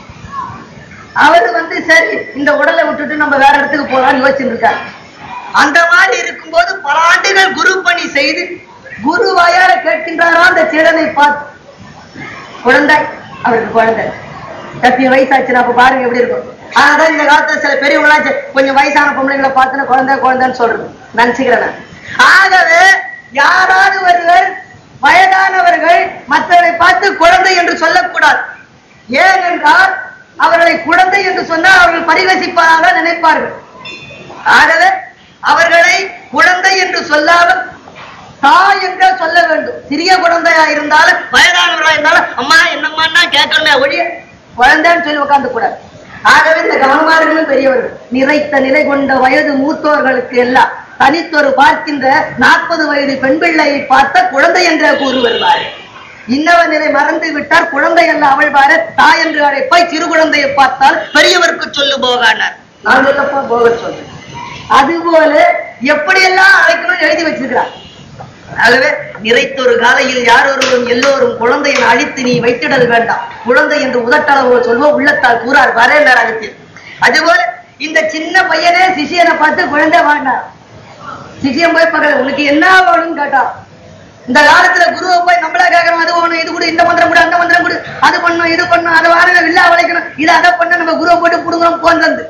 [SPEAKER 2] அவர் வந்து சரி இந்த உடலை விட்டுட்டு நம்ம வேற இடத்துக்கு போலாம்னு யோசிச்சுட்டு இருக்காரு அந்த மாதிரி இருக்கும்போது பல ஆண்டுகள் குரு பணி செய்து குரு வாயால கேட்கின்றாரா அந்த சீடனை பார்த்து குழந்தை அவருக்கு குழந்தை தப்பி வயசாச்சுன்னா அப்ப பாருங்க எப்படி இருக்கும் ஆனாதான் இந்த காலத்துல சில பெரியவங்களாம் சரி, கொஞ்சம் வயசான பொம்பளைங்களை பார்த்துன்னு குழந்தை குழந்தைன்னு சொல்றது நினைச்சுக்கிறேன் நான். ஆகவே யாராவது ஒருவர் வயதானவர்கள் மற்றவர்களை பார்த்து குழந்தை என்று சொல்லக்கூடாது ஏனென்றால் அவர்களை குழந்தை என்று சொன்னால் அவர்கள் பரிவசிப்பதாக நினைப்பார்கள் ஆகவே அவர்களை குழந்தை என்று சொல்லாமல் தாய் என்றே சொல்ல வேண்டும் சிறிய குழந்தையா இருந்தாலும் வயதானவர்களா இருந்தாலும் அம்மா என்னம்மா கேட்கணுமே ஒழிய குழந்தைன்னு சொல்லி உட்கார்ந்து கூடாது ஆகவே இந்த கவனமார்களும் பெரியவர்கள் நிறைத்த நிலை கொண்ட வயது மூத்தோர்களுக்கு எல்லாம் தனித்தொரு பார்க்கின்ற நாற்பது வயது பெண் பிள்ளையை பார்த்த குழந்தை என்றே கூறுவார்கள் இன்னவர் நிலை மறந்து விட்டார் குழந்தை அல்ல அவள் பாரு தாய் என்று அழைப்பாய் சிறு குழந்தையை பார்த்தால் பெரியவருக்கு சொல்லு போகானார் நான் சொல்லப்பா போக சொல்றேன் அதுபோல எப்படியெல்லாம் அழைக்கணும்னு எழுதி வச்சிருக்கிறார் ஆகவே நிறைத்தொரு காலையில் யார் ஒருவரும் எல்லோரும் குழந்தையை அழித்து நீ வைத்திடல் வேண்டாம் குழந்தை என்று உதட்டளவு சொல்வோம் உள்ளத்தால் கூறார் வரேண்டார் அழைத்தேன் அதுபோல இந்த சின்ன பையனே சிஷியனை பார்த்து குழந்தை வேண்டாம் சிஷியன் போய் பக்கத்துல உனக்கு என்ன வேணும்னு கேட்டா இந்த காலத்துல குருவை போய் நம்மளா கேட்கணும் அது வேணும் இது கூட இந்த மந்திரம் கூட அந்த மந்திரம் கூட அது பண்ணும் இது பண்ணும் அதை வாரணும் வில்லா வளைக்கணும் இது அதை பண்ண நம்ம குருவை போட்டு புடுங்குறோம் போன் வந்து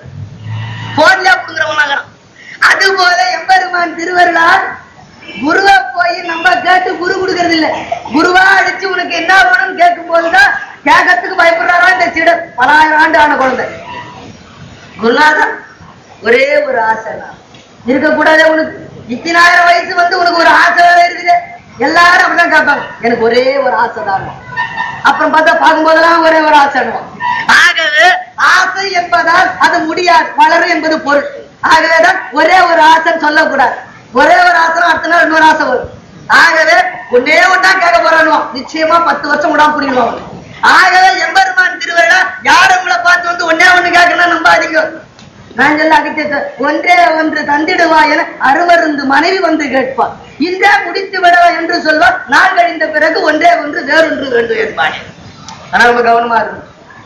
[SPEAKER 2] போன்ல புடுங்குறவனாகிறான் அது போல எம்பெருமான் திருவருளால் குருவை போய் நம்ம கேட்டு குரு கொடுக்கறது இல்ல குருவா அடிச்சு உனக்கு என்ன வேணும்னு கேட்கும் போதுதான் கேட்கறதுக்கு பயப்படுறாரா இந்த சீடர் பலாயிரம் ஆண்டு ஆன குழந்தை குருநாதா ஒரே ஒரு ஆசை தான் இருக்கக்கூடாதே உனக்கு இத்தனாயிரம் வயசு வந்து உனக்கு ஒரு ஆசை வேற இருக்குது எல்லாரும் அப்படிதான் கேட்பாங்க எனக்கு ஒரே ஒரு ஆசை தான் அப்புறம் பார்த்தா பார்க்கும்போதெல்லாம் ஒரே ஒரு ஆசை ஆகவே ஆசை என்பதால் அது முடியாது வளரும் என்பது பொருள் ஆகவேதான் ஒரே ஒரு ஆசைன்னு சொல்லக்கூடாது ஒரே ஒரு ஆசை அடுத்த நாள் இன்னொரு ஆசை வரும் ஆகவே ஒன்னே ஒன்றா கேட்க போறானுவான் நிச்சயமா பத்து வருஷம் விடாம புரியுவான் ஆகவே எம்பெருமான் திருவிழா யாரும் உங்களை பார்த்து வந்து ஒன்னே ஒண்ணு கேட்கணும் நம்பாதீங்க நான் சொல்ல அகிச்ச ஒன்றே ஒன்று தந்திடுவா என அருமருந்து மனைவி வந்து கேட்பார் இன்றே முடித்து விடவா என்று சொல்வார் நாள் கழிந்த பிறகு ஒன்றே ஒன்று வேறொன்று வேண்டும் என்பானே ஆனா ரொம்ப கவனமா இருக்கும்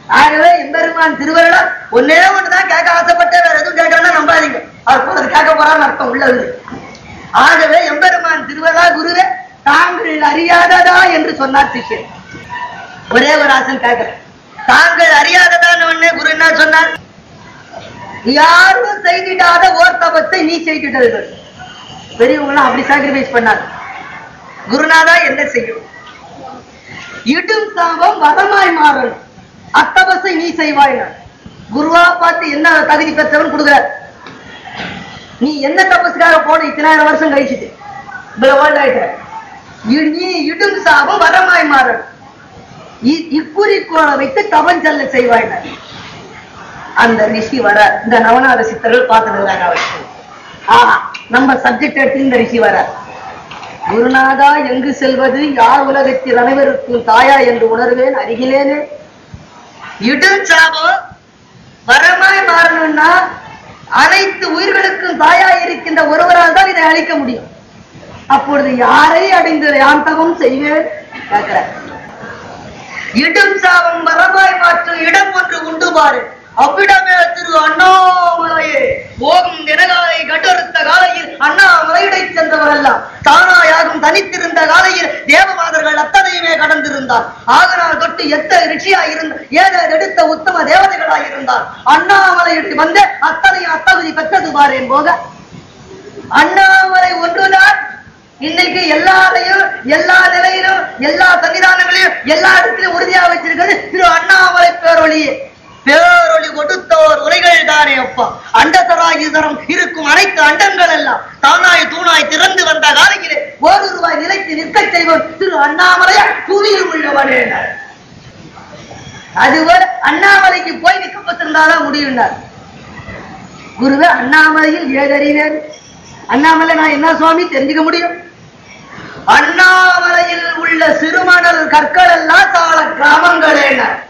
[SPEAKER 2] ஆகவே எம்பெருமான் திருவருளம் ஒன்னே ஒண்ணுதான் கேட்க ஆசைப்பட்ட வேற எதுவும் கேட்கறேன்னா நம்பாதீங்க அவர் போறது கேட்க போறான்னு அர்த்தம் உள்ளது ஆகவே எம்பெருமான் திருவருளா குருவே தாங்கள் அறியாததா என்று சொன்னார் சிஷ்யன் ஒரே ஒரு ஆசன் கேட்கிறேன் தாங்கள் அறியாததான் ஒண்ணு குரு என்ன சொன்னார் யாரும் செய்திடாத ஓர் தபத்தை நீ செய்திட்டது பெரியவங்களாம் அப்படி சாக்ரிஃபைஸ் பண்ணார் குருநாதா என்ன செய்யும் இடும் சாபம் வரமாய் மாறணும் அத்தபசை நீ செய்வாய் குருவா பார்த்து என்ன தகுதி பெற்றவன் கொடுக்குறார் நீ என்ன தபசுக்காக போன இத்தனாயிரம் வருஷம் கழிச்சுட்டு இவ்வளவு world ஆயிட்ட. இ- நீ இடும் சாபம் வரமாய் மாறணும் இ- இக்குறிக்கோளை வைத்து தவஞ்சல்ல செய்வாய் அந்த ரிஷி வர இந்த நவநாத சித்தர்கள் பார்த்துருக்காங்க அவர் ஆஹா நம்ம சப்ஜெக்ட் எடுத்து இந்த ரிஷி வர குருநாதா எங்கு செல்வது யார் உலகத்தில் அனைவருக்கும் தாயா என்று உணர்வேன் அருகிலேனே இடும் சாபம் வரமாய் மாறணும்னா அனைத்து உயிர்களுக்கும் தாயா இருக்கின்ற ஒருவரால் தான் இதை அழிக்க முடியும் அப்பொழுது யாரை அடைந்து யான் தவம் செய்வேன் கேட்கிறார் இடும் சாபம் வரமாய் மாற்றும் இடம் ஒன்று உண்டு பாரு அவ்விடமே திரு அண்ணாமலையே போகும் தினகாலை கட்டறுத்த காலையில் அண்ணாமலையிடை சென்றவரெல்லாம் தானாயாகும் தனித்திருந்த காலையில் தேவமாதர்கள் அத்தனையுமே கடந்திருந்தார் ஆகனால் தொட்டு எத்த ரிஷியாயிருந்த ஏழ எடுத்த உத்தம தேவதைகளாயிருந்தார் அண்ணாமலையிட்டு வந்து அத்தனையும் அத்தகுதி பெற்றது பாரேன் போக அண்ணாமலை ஒன்றுதான் இன்னைக்கு எல்லாரையும் எல்லா நிலையிலும் எல்லா சன்னிதானங்களையும் எல்லா இடத்திலும் உறுதியா வச்சிருக்கிறது திரு அண்ணாமலை பேரொழியே பேரொளி கொடுத்தோர் உரைகள் தானே அப்பா அண்டசராயுதரம் இருக்கும் அனைத்து அண்டங்கள் எல்லாம் தானாய் தூணாய் திறந்து வந்த காலையிலே ஒரு ரூபாய் நிலைத்து நிற்கச் செய்வோம் திரு அண்ணாமலையா புவியில் உள்ளவனே அதுபோல அண்ணாமலைக்கு போய் நிற்கப்பட்டிருந்தாதான் முடியும்னார் குருவே அண்ணாமலையில் ஏதறிவேன் அண்ணாமலை நான் என்ன சுவாமி தெரிஞ்சுக்க முடியும் அண்ணாமலையில் உள்ள சிறுமணல் கற்கள் எல்லாம் சால கிராமங்களே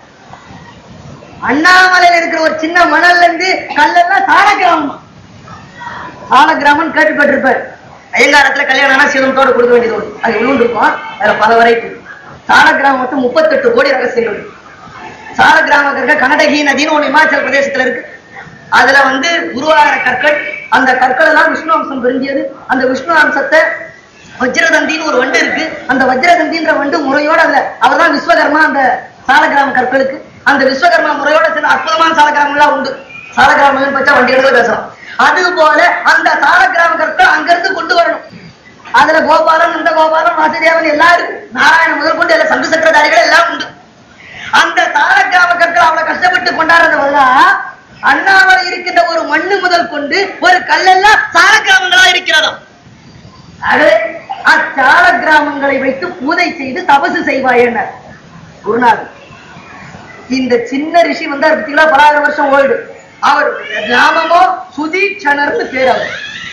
[SPEAKER 2] அண்ணாமலையில் இருக்கிற ஒரு சின்ன மணல்ல இருந்து கல்லெல்லாம் சால கிராமம் சால கிராமம் கேட்டுப்பட்டிருப்பார் ஐயங்காரத்துல கல்யாணம்னா சிவத்தோட கொடுக்க வேண்டியது ஒண்ணு. அது இவ்வளவு இருக்கும் அதுல பல வரைக்கும் சால கிராமத்து முப்பத்தெட்டு கோடி ரகசியங்கள் இருக்கு. சால கிராமம் இருக்க கனடகி நதின்னு ஒண்ணு இமாச்சல பிரதேசத்துல இருக்கு அதுல வந்து உருவாகிற கற்கள் அந்த கற்கள் எல்லாம் விஷ்ணு அம்சம் பெருங்கியது அந்த விஷ்ணு அம்சத்தை வஜ்ரதந்தின்னு ஒரு வண்டு இருக்கு அந்த வஜ்ரதந்தின்ற வண்டு முறையோட அதுல அவர்தான் விஸ்வகர்மா அந்த சாலகிராம கற்களுக்கு அந்த விஸ்வகர்மா முறையோட சில அற்புதமான சாலகிராமங்கள்லாம் உண்டு சாலகிராமங்கள் பச்சா வண்டிகளுக்கு பேசலாம் அது போல அந்த சாலகிராம கற்கள் அங்கிருந்து கொண்டு வரணும் அதுல கோபாலன் இந்த கோபாலன் வாசுதேவன் எல்லாரும் நாராயணன் முதல் கொண்டு எல்லா சங்கு சக்கரதாரிகள் எல்லாம் உண்டு அந்த சாலக்கிராம கற்கள் அவ்வளவு கஷ்டப்பட்டு கொண்டாடுறதுனா அண்ணாமலை இருக்கின்ற ஒரு மண்ணு முதல் கொண்டு ஒரு கல்லெல்லாம் சாலக்கிராமங்களா இருக்கிறதாம் ஆகவே அச்சால கிராமங்களை வைத்து பூதை செய்து தபசு செய்வாயனர் குருநாதர் இந்த சின்ன ரிஷி வந்தார் பார்த்தீங்களா பலாயிரம் வருஷம் ஓல்டு அவர் நாமமோ சுதீட்சணர்னு பேர் அவர்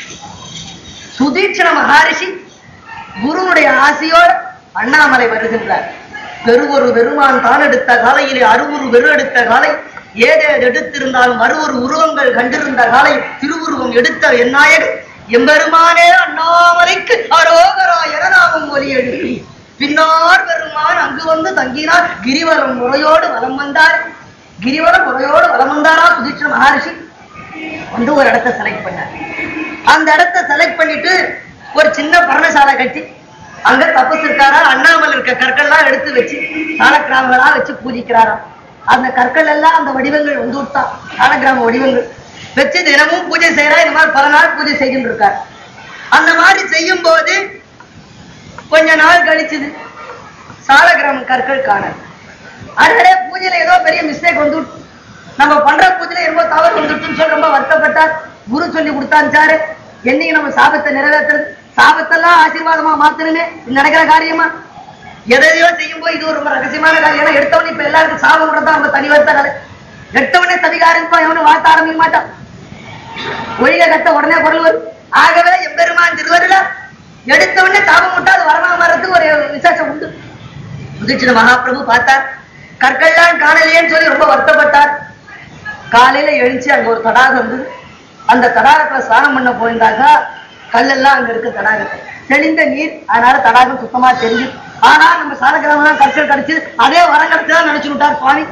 [SPEAKER 2] சுதீட்சண மகாரிஷி குருவுடைய ஆசையோடு அண்ணாமலை வருகின்றார் பெருவொரு பெருமான் தான் எடுத்த காலையிலே அருவுரு வெறு எடுத்த காலை ஏதேது எடுத்திருந்தாலும் மறுவொரு உருவங்கள் கண்டிருந்த காலை திருவுருவம் எடுத்த எந்நாயகன் எம்பெருமானே அண்ணாமலைக்கு அரோகரா எனநாமம் ஒலி எழுப்பி பின்னார் பெருமான் அங்கு வந்து தங்கினார் கிரிவலம் முறையோடு வலம் வந்தார் கிரிவலம் முறையோடு வலம் வந்தாரா சுதீட்சண மகரிஷி வந்து ஒரு இடத்தை செலக்ட் பண்ணார் அந்த இடத்தை செலக்ட் பண்ணிட்டு ஒரு சின்ன பர்ணசாலை கட்டி அங்க தபஸ் இருக்காரா அண்ணாமலை இருக்க கற்கள்லாம் எடுத்து வச்சு சாலக்கிராமங்களா வச்சு பூஜிக்கிறாராம் அந்த கற்கள் எல்லாம் அந்த வடிவங்கள் வந்து விட்டா சாலக்கிராம வடிவங்கள் வச்சு தினமும் பூஜை செய்யறா இந்த மாதிரி பல நாள் பூஜை செய்துட்டு இருக்கார் அந்த மாதிரி செய்யும் போது கொஞ்ச நாள் கழிச்சுது சாலக்கிராம கற்கள் காணல் அடடே பூஜையில ஏதோ பெரிய மிஸ்டேக் வந்து நம்ம பண்ற பூஜையில என்னமோ தவறு வந்துட்டுன்னு சொல்லி ரொம்ப வருத்தப்பட்டார் குரு சொல்லி கொடுத்தாரு என்னைக்கு நம்ம சாபத்தை நிறைவேற்றுறது சாபத்தெல்லாம் ஆசீர்வாதமா மாத்தணுமே இது நடக்கிற காரியமா எதையோ செய்யும் போது இது ஒரு ரொம்ப ரகசியமான காரியம் ஏன்னா எடுத்தவனே இப்ப எல்லாருக்கும் சாபம் விடுறதா நம்ம தனி வருத்த கதை எடுத்தவனே தனிகாரன் எவனும் வார்த்த ஆரம்பிக்க மாட்டான் ஒழிக கத்த உடனே குரல் வரும் ஆகவே எம்பெருமான் திருவருல எடுத்த உடனே சாபம் விட்டா அது வரமா மாறதுக்கு ஒரு விசேஷம் உண்டு முதிர்ச்சின மகாபிரபு பார்த்தார் கற்கள்லாம் காணலையேன்னு சொல்லி ரொம்ப வருத்தப்பட்டார் காலையில எழுந்துச்சு அங்க ஒரு தடாகம் இருந்தது அந்த தடாகத்துல ஸ்நானம் பண்ண போயிருந்தாக்கா கல்லெல்லாம் அங்க இருக்கு தடாகத்துல தெளிந்த நீர் அதனால தடாகம் சுத்தமா தெரிஞ்சு ஆனா நம்ம சாலக்கிழமை தான் கற்கள் கிடைச்சு அதே வரம் கிடைச்சதா நினைச்சு விட்டார் சுவாமி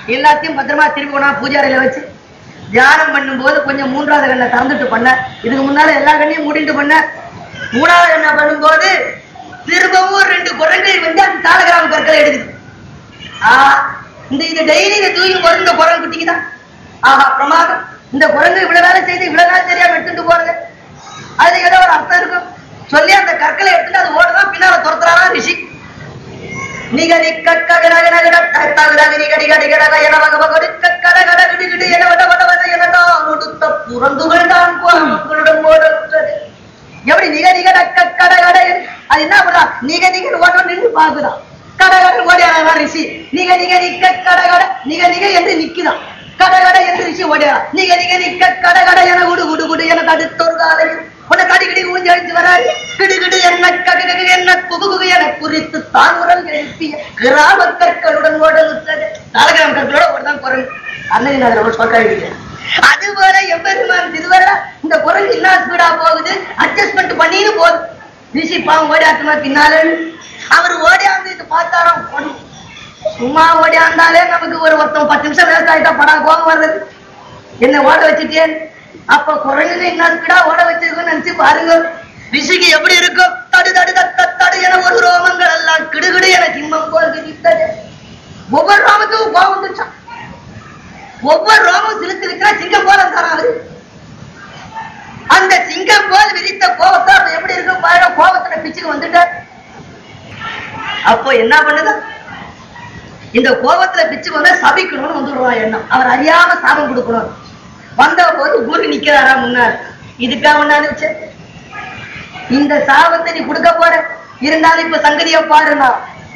[SPEAKER 2] எல்லாத்தையும் பத்திரமா திருப்பி கொண்டா பூஜாரியில வச்சு தியானம் பண்ணும்போது கொஞ்சம் மூன்றாவது கண்ணை திறந்துட்டு பண்ண இதுக்கு முன்னால எல்லா கண்ணையும் மூடிட்டு பண்ண மூணாவது கண்ணை பண்ணும்போது திரும்பவும் ரெண்டு குரங்கு வந்து அந்த தாளகிராம கற்களை எடுக்குது ஆ இந்த இது டெய்லி இதை தூக்கி போறது இந்த குரங்கு குட்டிக்கு தான் ஆஹா பிரமாதம் இந்த குரங்கு இவ்வளவு வேலை செய்து இவ்வளவு நாள் தெரியாம எடுத்துட்டு போறது அதுல ஏதோ ஒரு அர்த்தம் இருக்கும் சொல்லி அந்த கற்களை எடுத்துட்டு அது ஓடுதான் பின்னால துரத்துறாரா ரிஷி நிகரி கக்ககடகடகட தத்தகடக நிகடி கடிகடக என வக வகடி கக்கடகட கிடிகிடி என வட வட வட என தான் உடுத்த புறந்துகள் தான் மக்களிடம் ஓடுகிறது எப்படி நிக நிக டக்க கடகட அது என்ன பண்ணா நிக நிக ஓட்டம் நின்று பாக்குதான் கடகட ஓடியாரா ரிஷி நிக நிக நிக்க கடகட நிக நிக என்று நிக்குதான் கடகட என்று ரிஷி ஓடியாரா நிக நிக நிக்க கடகட என குடு குடு குடு என தடுத்தொரு காலையில் உன்னை கடி கடி ஊஞ்சி அழிச்சு வராது கிடு கிடு என்ன ககு ககு என்ன குகு குகு என குறித்து தான் உடல் எழுப்பிய கிராம கற்களுடன் ஓடுகிறது தாளகிராம கற்களோட ஓடுதான் குரங்கு அன்னைக்கு நான் ரொம்ப சொற்காழிக்கிறேன் அது போல எம்பெருமான் திருவரா இந்த குரங்கு என்ன ஸ்பீடா போகுது அட்ஜஸ்ட்மெண்ட் பண்ணின்னு போகுது ரிஷி பாவம் ஓடியாத்துமா பின்னால அவர் ஓடியாந்து இது பார்த்தாராம் பொண்ணு சும்மா ஓடியாந்தாலே நமக்கு ஒரு ஒருத்தன் பத்து நிமிஷம் வேஸ்ட் ஆயிட்டா படா கோபம் வர்றது என்ன ஓட வச்சுட்டேன் அப்ப குரங்குங்க என்ன ஸ்பீடா ஓட வச்சிருக்கோம்னு நினைச்சு பாருங்க ரிஷிக்கு எப்படி இருக்கும் தடு தடு தடு தடு, தடு என ஒரு ரோமங்கள் எல்லாம் கிடுகிடு என சிம்மம் போல் விதித்தது ஒவ்வொரு ரோமத்துக்கும் கோபம் வந்துச்சான் ஒவ்வொரு ரோமம் சிலுத்து இருக்கிறா சிங்கம் போல இருந்தாரா அவரு அந்த சிங்கம் போல் விரித்த கோபத்தை அப்ப எப்படி இருக்கும் பாருங்க கோபத்துல பிச்சுக்கு வந்துட்டார் அப்போ என்ன பண்ணுது இந்த கோபத்துல பிச்சுக்கு வந்தா சபிக்கணும்னு வந்துடுவான் எண்ணம் அவர் அறியாம சாபம் கொடுக்கணும் வந்த போது குரு நிக்கிறாரா முன்னாடி இதுக்கா ஒண்ணு வச்சேன் இந்த சாபத்தை நீ கொடுக்க போற இருந்தாலும் இப்ப சங்கதிய பாருனா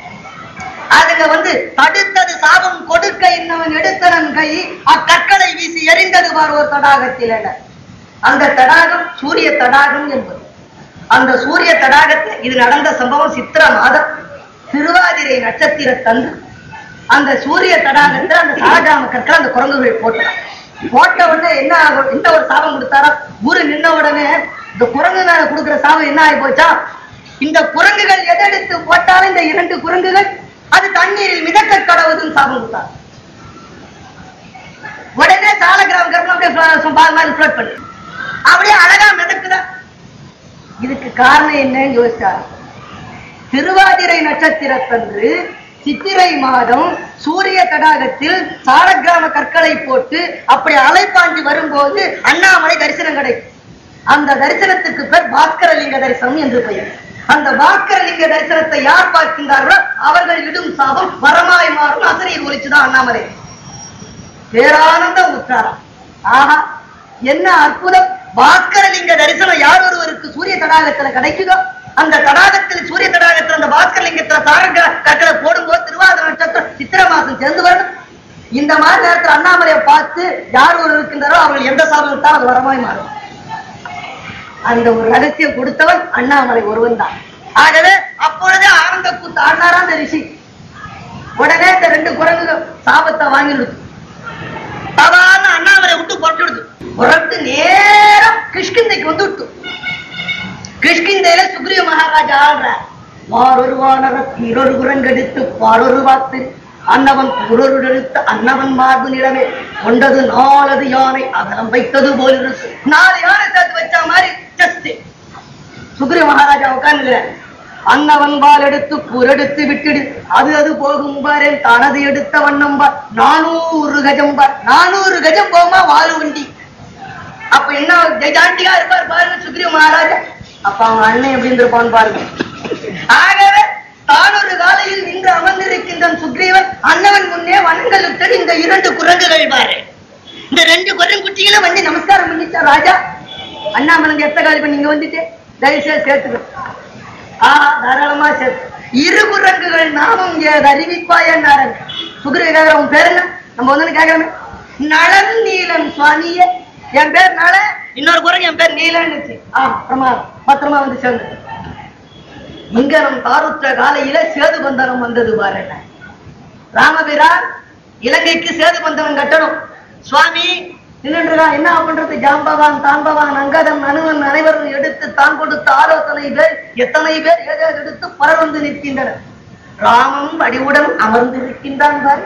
[SPEAKER 2] அதுல வந்து தடுத்தது சாபம் கொடுக்க இன்னவன் எடுத்தனன் கை அக்கற்களை வீசி எரிந்தது பார் ஒரு தடாகத்தில் என. அந்த தடாகம் சூரிய தடாகம் என்பது அந்த சூரிய தடாகத்தில் இது நடந்த சம்பவம் சித்திர மாதம் திருவாதிரை நட்சத்திர தந்து அந்த சூரிய தடாகத்தில் அந்த சாலகிராம கற்கள் அந்த குரங்குகள் போட்டலாம் போட்ட உடனே என்ன ஆகும் இந்த ஒரு சாபம் கொடுத்தாரா குரு நின்ன உடனே இந்த குரங்கு மேல கொடுக்கிற சாபம் என்ன ஆகி போச்சா இந்த குரங்குகள் எதெடுத்து போட்டாலும் இந்த இரண்டு குரங்குகள் அது தண்ணீரில் மிதக்க கடவுதுன்னு சாபம் கொடுத்தார் உடனே சாலகிராம கற்கள் அப்படியே flo- பால் மாதிரி float பண்ணு அப்படியே அழகா மிதக்குதா இதுக்கு காரணம் என்னன்னு யோசிச்சார் திருவாதிரை நட்சத்திரத்தன்று சித்திரை மாதம் சூரிய தடாகத்தில் சாலக்கிராம கற்களை போட்டு அப்படி அலைப்பாஞ்சு வரும்போது அண்ணாமலை தரிசனம் கிடைக்கும் அந்த தரிசனத்துக்கு பேர் பாஸ்கரலிங்க தரிசனம் என்று பெயர் அந்த பாஸ்கரலிங்க தரிசனத்தை யார் பார்க்கின்றார்களோ அவர்கள் இடும் சாபம் வரமாய் மாறும் அசரியில் ஒழிச்சுதான் அண்ணாமலை பேரானந்தம் உற்றாராம் ஆஹா என்ன அற்புதம் பாஸ்கரலிங்க தரிசனம் யார் ஒருவருக்கு சூரிய தடாகத்துல கிடைக்குதோ அந்த தடாகத்தில் சூரிய தடாகத்தில் அந்த பாஸ்கரலிங்கத்துல தாரங்க கற்களை போடும்போது திருவாதிரை நட்சத்திரம் சித்திரை மாசம் சேர்ந்து வரணும் இந்த மாதிரி நேரத்தில் அண்ணாமலையை பார்த்து யார் ஒரு இருக்கின்றாரோ அவர்கள் எந்த சாபம் விட்டால் அது வரமாய் மாறும் அந்த ஒரு ரகசியம் கொடுத்தவன் அண்ணாமலை ஒருவன் தான் ஆகவே அப்பொழுதே ஆனந்த கூத்து ஆடினாரா அந்த ரிஷி உடனே இந்த ரெண்டு குரங்குகள் சாபத்தை வாங்கிடுது சாதாரண அண்ணாமலை விட்டு புரட்டு விடுது புரட்டு நேரம் கிஷ்கிந்தைக்கு வந்து விட்டு கிஷ்கிந்தையில சுக்ரீவ மகாராஜா ஆடுறார் வாரொரு வானரத் இரொரு குரங்கெடுத்து பாரொரு வாத்து அன்னவன் புரொருடெடுத்து அன்னவன் மார்பு நிலமே கொண்டது நாலது யானை அகலம் வைத்தது போல் இருக்கு நாலு யானை சேர்த்து வச்ச மாதிரி ஜஸ்ட் சுக்ரீவ மகாராஜா உட்கார்ந்துக்கிறார் அன்னவன் பால் எடுத்து புரெடுத்து விட்டுடு அது அது போகும் பாரேன் தனது எடுத்த வண்ணம் பார் நானூறு கஜம் பார் நானூறு கஜம் போகுமா வாலு வண்டி அப்ப என்ன ஜெயாண்டிகா இருப்பார் பாருங்க சுக்ரீவ மகாராஜா அப்ப அவங்க அண்ணன் எப்படி இருந்திருப்பான்னு பாருங்க ஆகவே தானொரு காலையில் நின்று அமர்ந்திருக்கின்ற சுக்ரீவன் அண்ணவன் முன்னே வணங்கலுத்தது இந்த இரண்டு குரங்குகள் பாரு இந்த ரெண்டு குரங்குட்டிகளும் வந்து நமஸ்காரம் பண்ணிச்சா ராஜா அண்ணாமலங்க எத்த காலி பண்ணி இங்க வந்துட்டு தயவுசெய்து சேர்த்துக்க ஆ தாராளமா சேர்த்து இரு குரங்குகள் நாமும் ஏது அறிவிப்பாயன்னாரன் சுக்ரீவ கேக்குற உன் பேர் என்ன நம்ம வந்து கேக்குறோமே நளன் நீலன் சுவாமியே என் பேர் நள இன்னொரு குரங்கு என் பேர் நீலன்னு ஆ பிரமாதம் பத்திரமா வந்து சேர்ந்து இங்க நம் தாருற்ற காலையில சேது பந்தனம் வந்தது பாருங்க ராமபிரான் இலங்கைக்கு சேது பந்தனம் கட்டணும் சுவாமி நின்றுடா என்ன பண்றது ஜாம்பவான் தாம்பவான் அங்கதம் அனுவன் அனைவரும் எடுத்து தான் கொடுத்த ஆலோசனை பேர் எத்தனை பேர் ஏதேது எடுத்து பரவந்து நிற்கின்றனர் ராமன் வடிவுடன் அமர்ந்திருக்கின்றான் பார்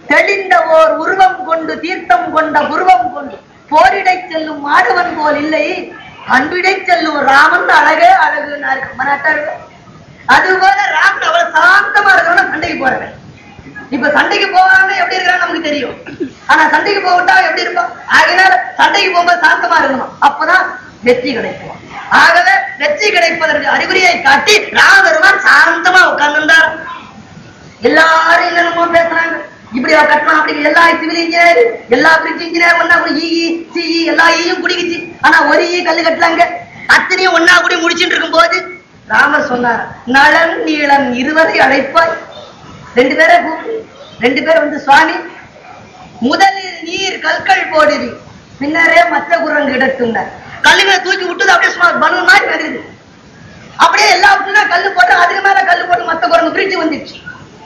[SPEAKER 2] தெளிந்த ஓர் உருவம் கொண்டு தீர்த்தம் கொண்ட உருவம் கொண்டு போரிடை செல்லும் மாடவன் போல் இல்லை அன்பிடை செல்லும் ராமன் அழகே அழகு மனாட்டாரு அதுபோல ராமன் அவ்வளவு சாந்தமா இருக்கணும் சண்டைக்கு போறவன் இப்ப சண்டைக்கு போகாம எப்படி இருக்கிறான்னு நமக்கு தெரியும் ஆனா சண்டைக்கு போகட்டா எப்படி இருப்பான் ஆகையினால சண்டைக்கு போகும்போது சாந்தமா இருக்கணும் அப்பதான் வெற்றி கிடைக்கும் ஆகவே வெற்றி கிடைப்பதற்கு அறிகுறியை காட்டி ராமபெருமான் சாந்தமா உட்கார்ந்திருந்தார் எல்லாரும் என்னென்னமோ பேசுறாங்க இப்படி அவ கட்டலாம் அப்படி எல்லா சிவில் இன்ஜினியர் எல்லா பிரிட்ஜ் இன்ஜினியர் ஒன்னா ஈ சிஇ எல்லா ஈயும் குடிக்குச்சு ஆனா ஒரு ஈ கல்லு கட்டலாங்க அத்தனையும் ஒன்னா கூடி முடிச்சுட்டு இருக்கும் போது ராமர் சொன்னார் நலன் நீளன் இருவரை அழைப்பாய் ரெண்டு பேரை கூப்பிடு ரெண்டு பேர் வந்து சுவாமி முதலில் நீர் கற்கள் போடுவி பின்னரே மற்ற குரங்கு இடட்டுங்க கல்லுகளை தூக்கி விட்டது அப்படியே சும்மா பலூன் மாதிரி வருது அப்படியே எல்லா விட்டுனா கல்லு போட்டு அதுக்கு மேல கல்லு போட்டு மத்த குரங்கு பிரிச்சு வந்துச்சு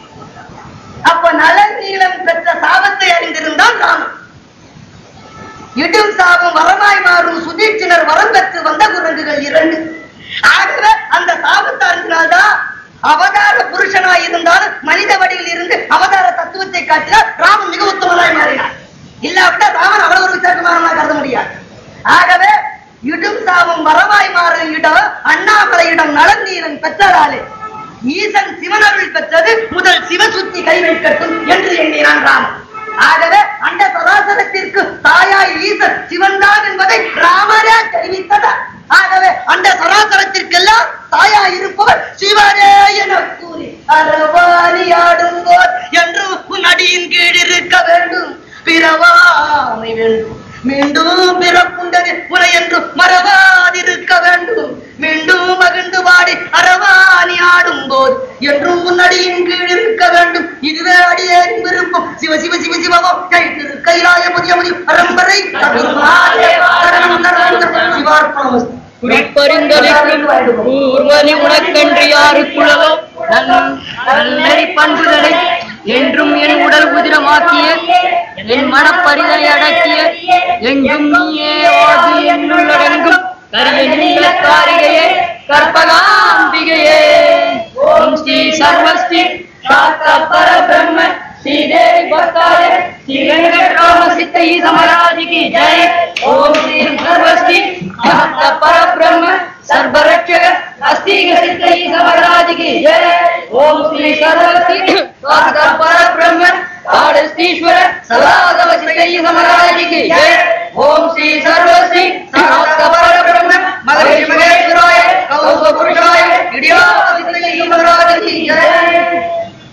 [SPEAKER 2] அப்ப நலன் நீளம் பெற்ற சாபத்தை அறிந்திருந்தான் ராமன் இடும் சாபம் வரமாய் மாறும் சுதீட்சினர் வரம் பெற்று வந்த குரங்குகள் இரண்டு ஆகவே அந்த சாபத்தை அறிந்தால்தான் அவதார புருஷனாய் இருந்தாலும் மனித வடிவில் இருந்து அவதார தத்துவத்தை காட்டினால் ராமன் மிக உத்தமனாய் மாறினார் இல்லாவிட்டா ராமன் அவ்வளவு ஒரு விசேஷமானவனா கருத முடியாது ஆகவே இடும் சாபம் வரமாய் மாறும் இடம் அண்ணாமலையிடம் நலந்தீரன் பெற்றதாலே ஈசன் சிவனருள் பெற்றது முதல் சிவசுத்தி கை வைக்கட்டும் என்று எண்ணினான் ராமன் ஆகவே அந்த சராசரத்திற்கு தாயாய் ஈசன் சிவன்தான் என்பதை ராமரே தெரிவித்ததார் ஆகவே அந்த சராசரத்திற்கெல்லாம் தாயாய் இருப்பவர் சிவனே என கூறி அரவாணியாடுங்கோர் என்று உன் அடியின் கீழ் இருக்க வேண்டும் பிறவாமை வேண்டும் மீண்டும் பிறப்புண்டது உனை என்று மறவாதிருக்க வேண்டும் மீண்டும் மகிழ்ந்து பாடி அரவாணி ஆடும் போது என்றும் முன்னடியின் கீழ் இருக்க வேண்டும் இதுவே அடியேன் விருப்பம் சிவ சிவ சிவ சிவமம் கை திரு கைலாய புதிய முதி பரம்பரை சிவார்ப்பணம்
[SPEAKER 3] குறிப்பறிந்தளிக்கும் ஊர்வலி உனக்கன்று யாருக்குள்ளதோ நல்லறி பண்புகளை என்றும் என் உடல் உதிரமாக்கிய என் மனப்பரிதை அடக்கிய எங்கும் நீயே ஆதி என்னுள்ளடங்கும் கரிய நீல காரிகையே கற்பகாம்பிகையே ஓம் ஸ்ரீ சர்வஸ்ரீ சாத்த பரபிரம்ம ஸ்ரீதேவி பக்தாய ஸ்ரீ வெங்கட்ராம சித்த ஈச மகாராஜ் की जय ओम श्री सर्वस्ति महत्व परब्रह्म सर्वरक्षक अस्तिक सिद्ध ईश महाराज की जय ओम श्री सर्वस्ति महत्व परब्रह्म आड़स्तीश्वर सदा सिद्ध ईश महाराज की जय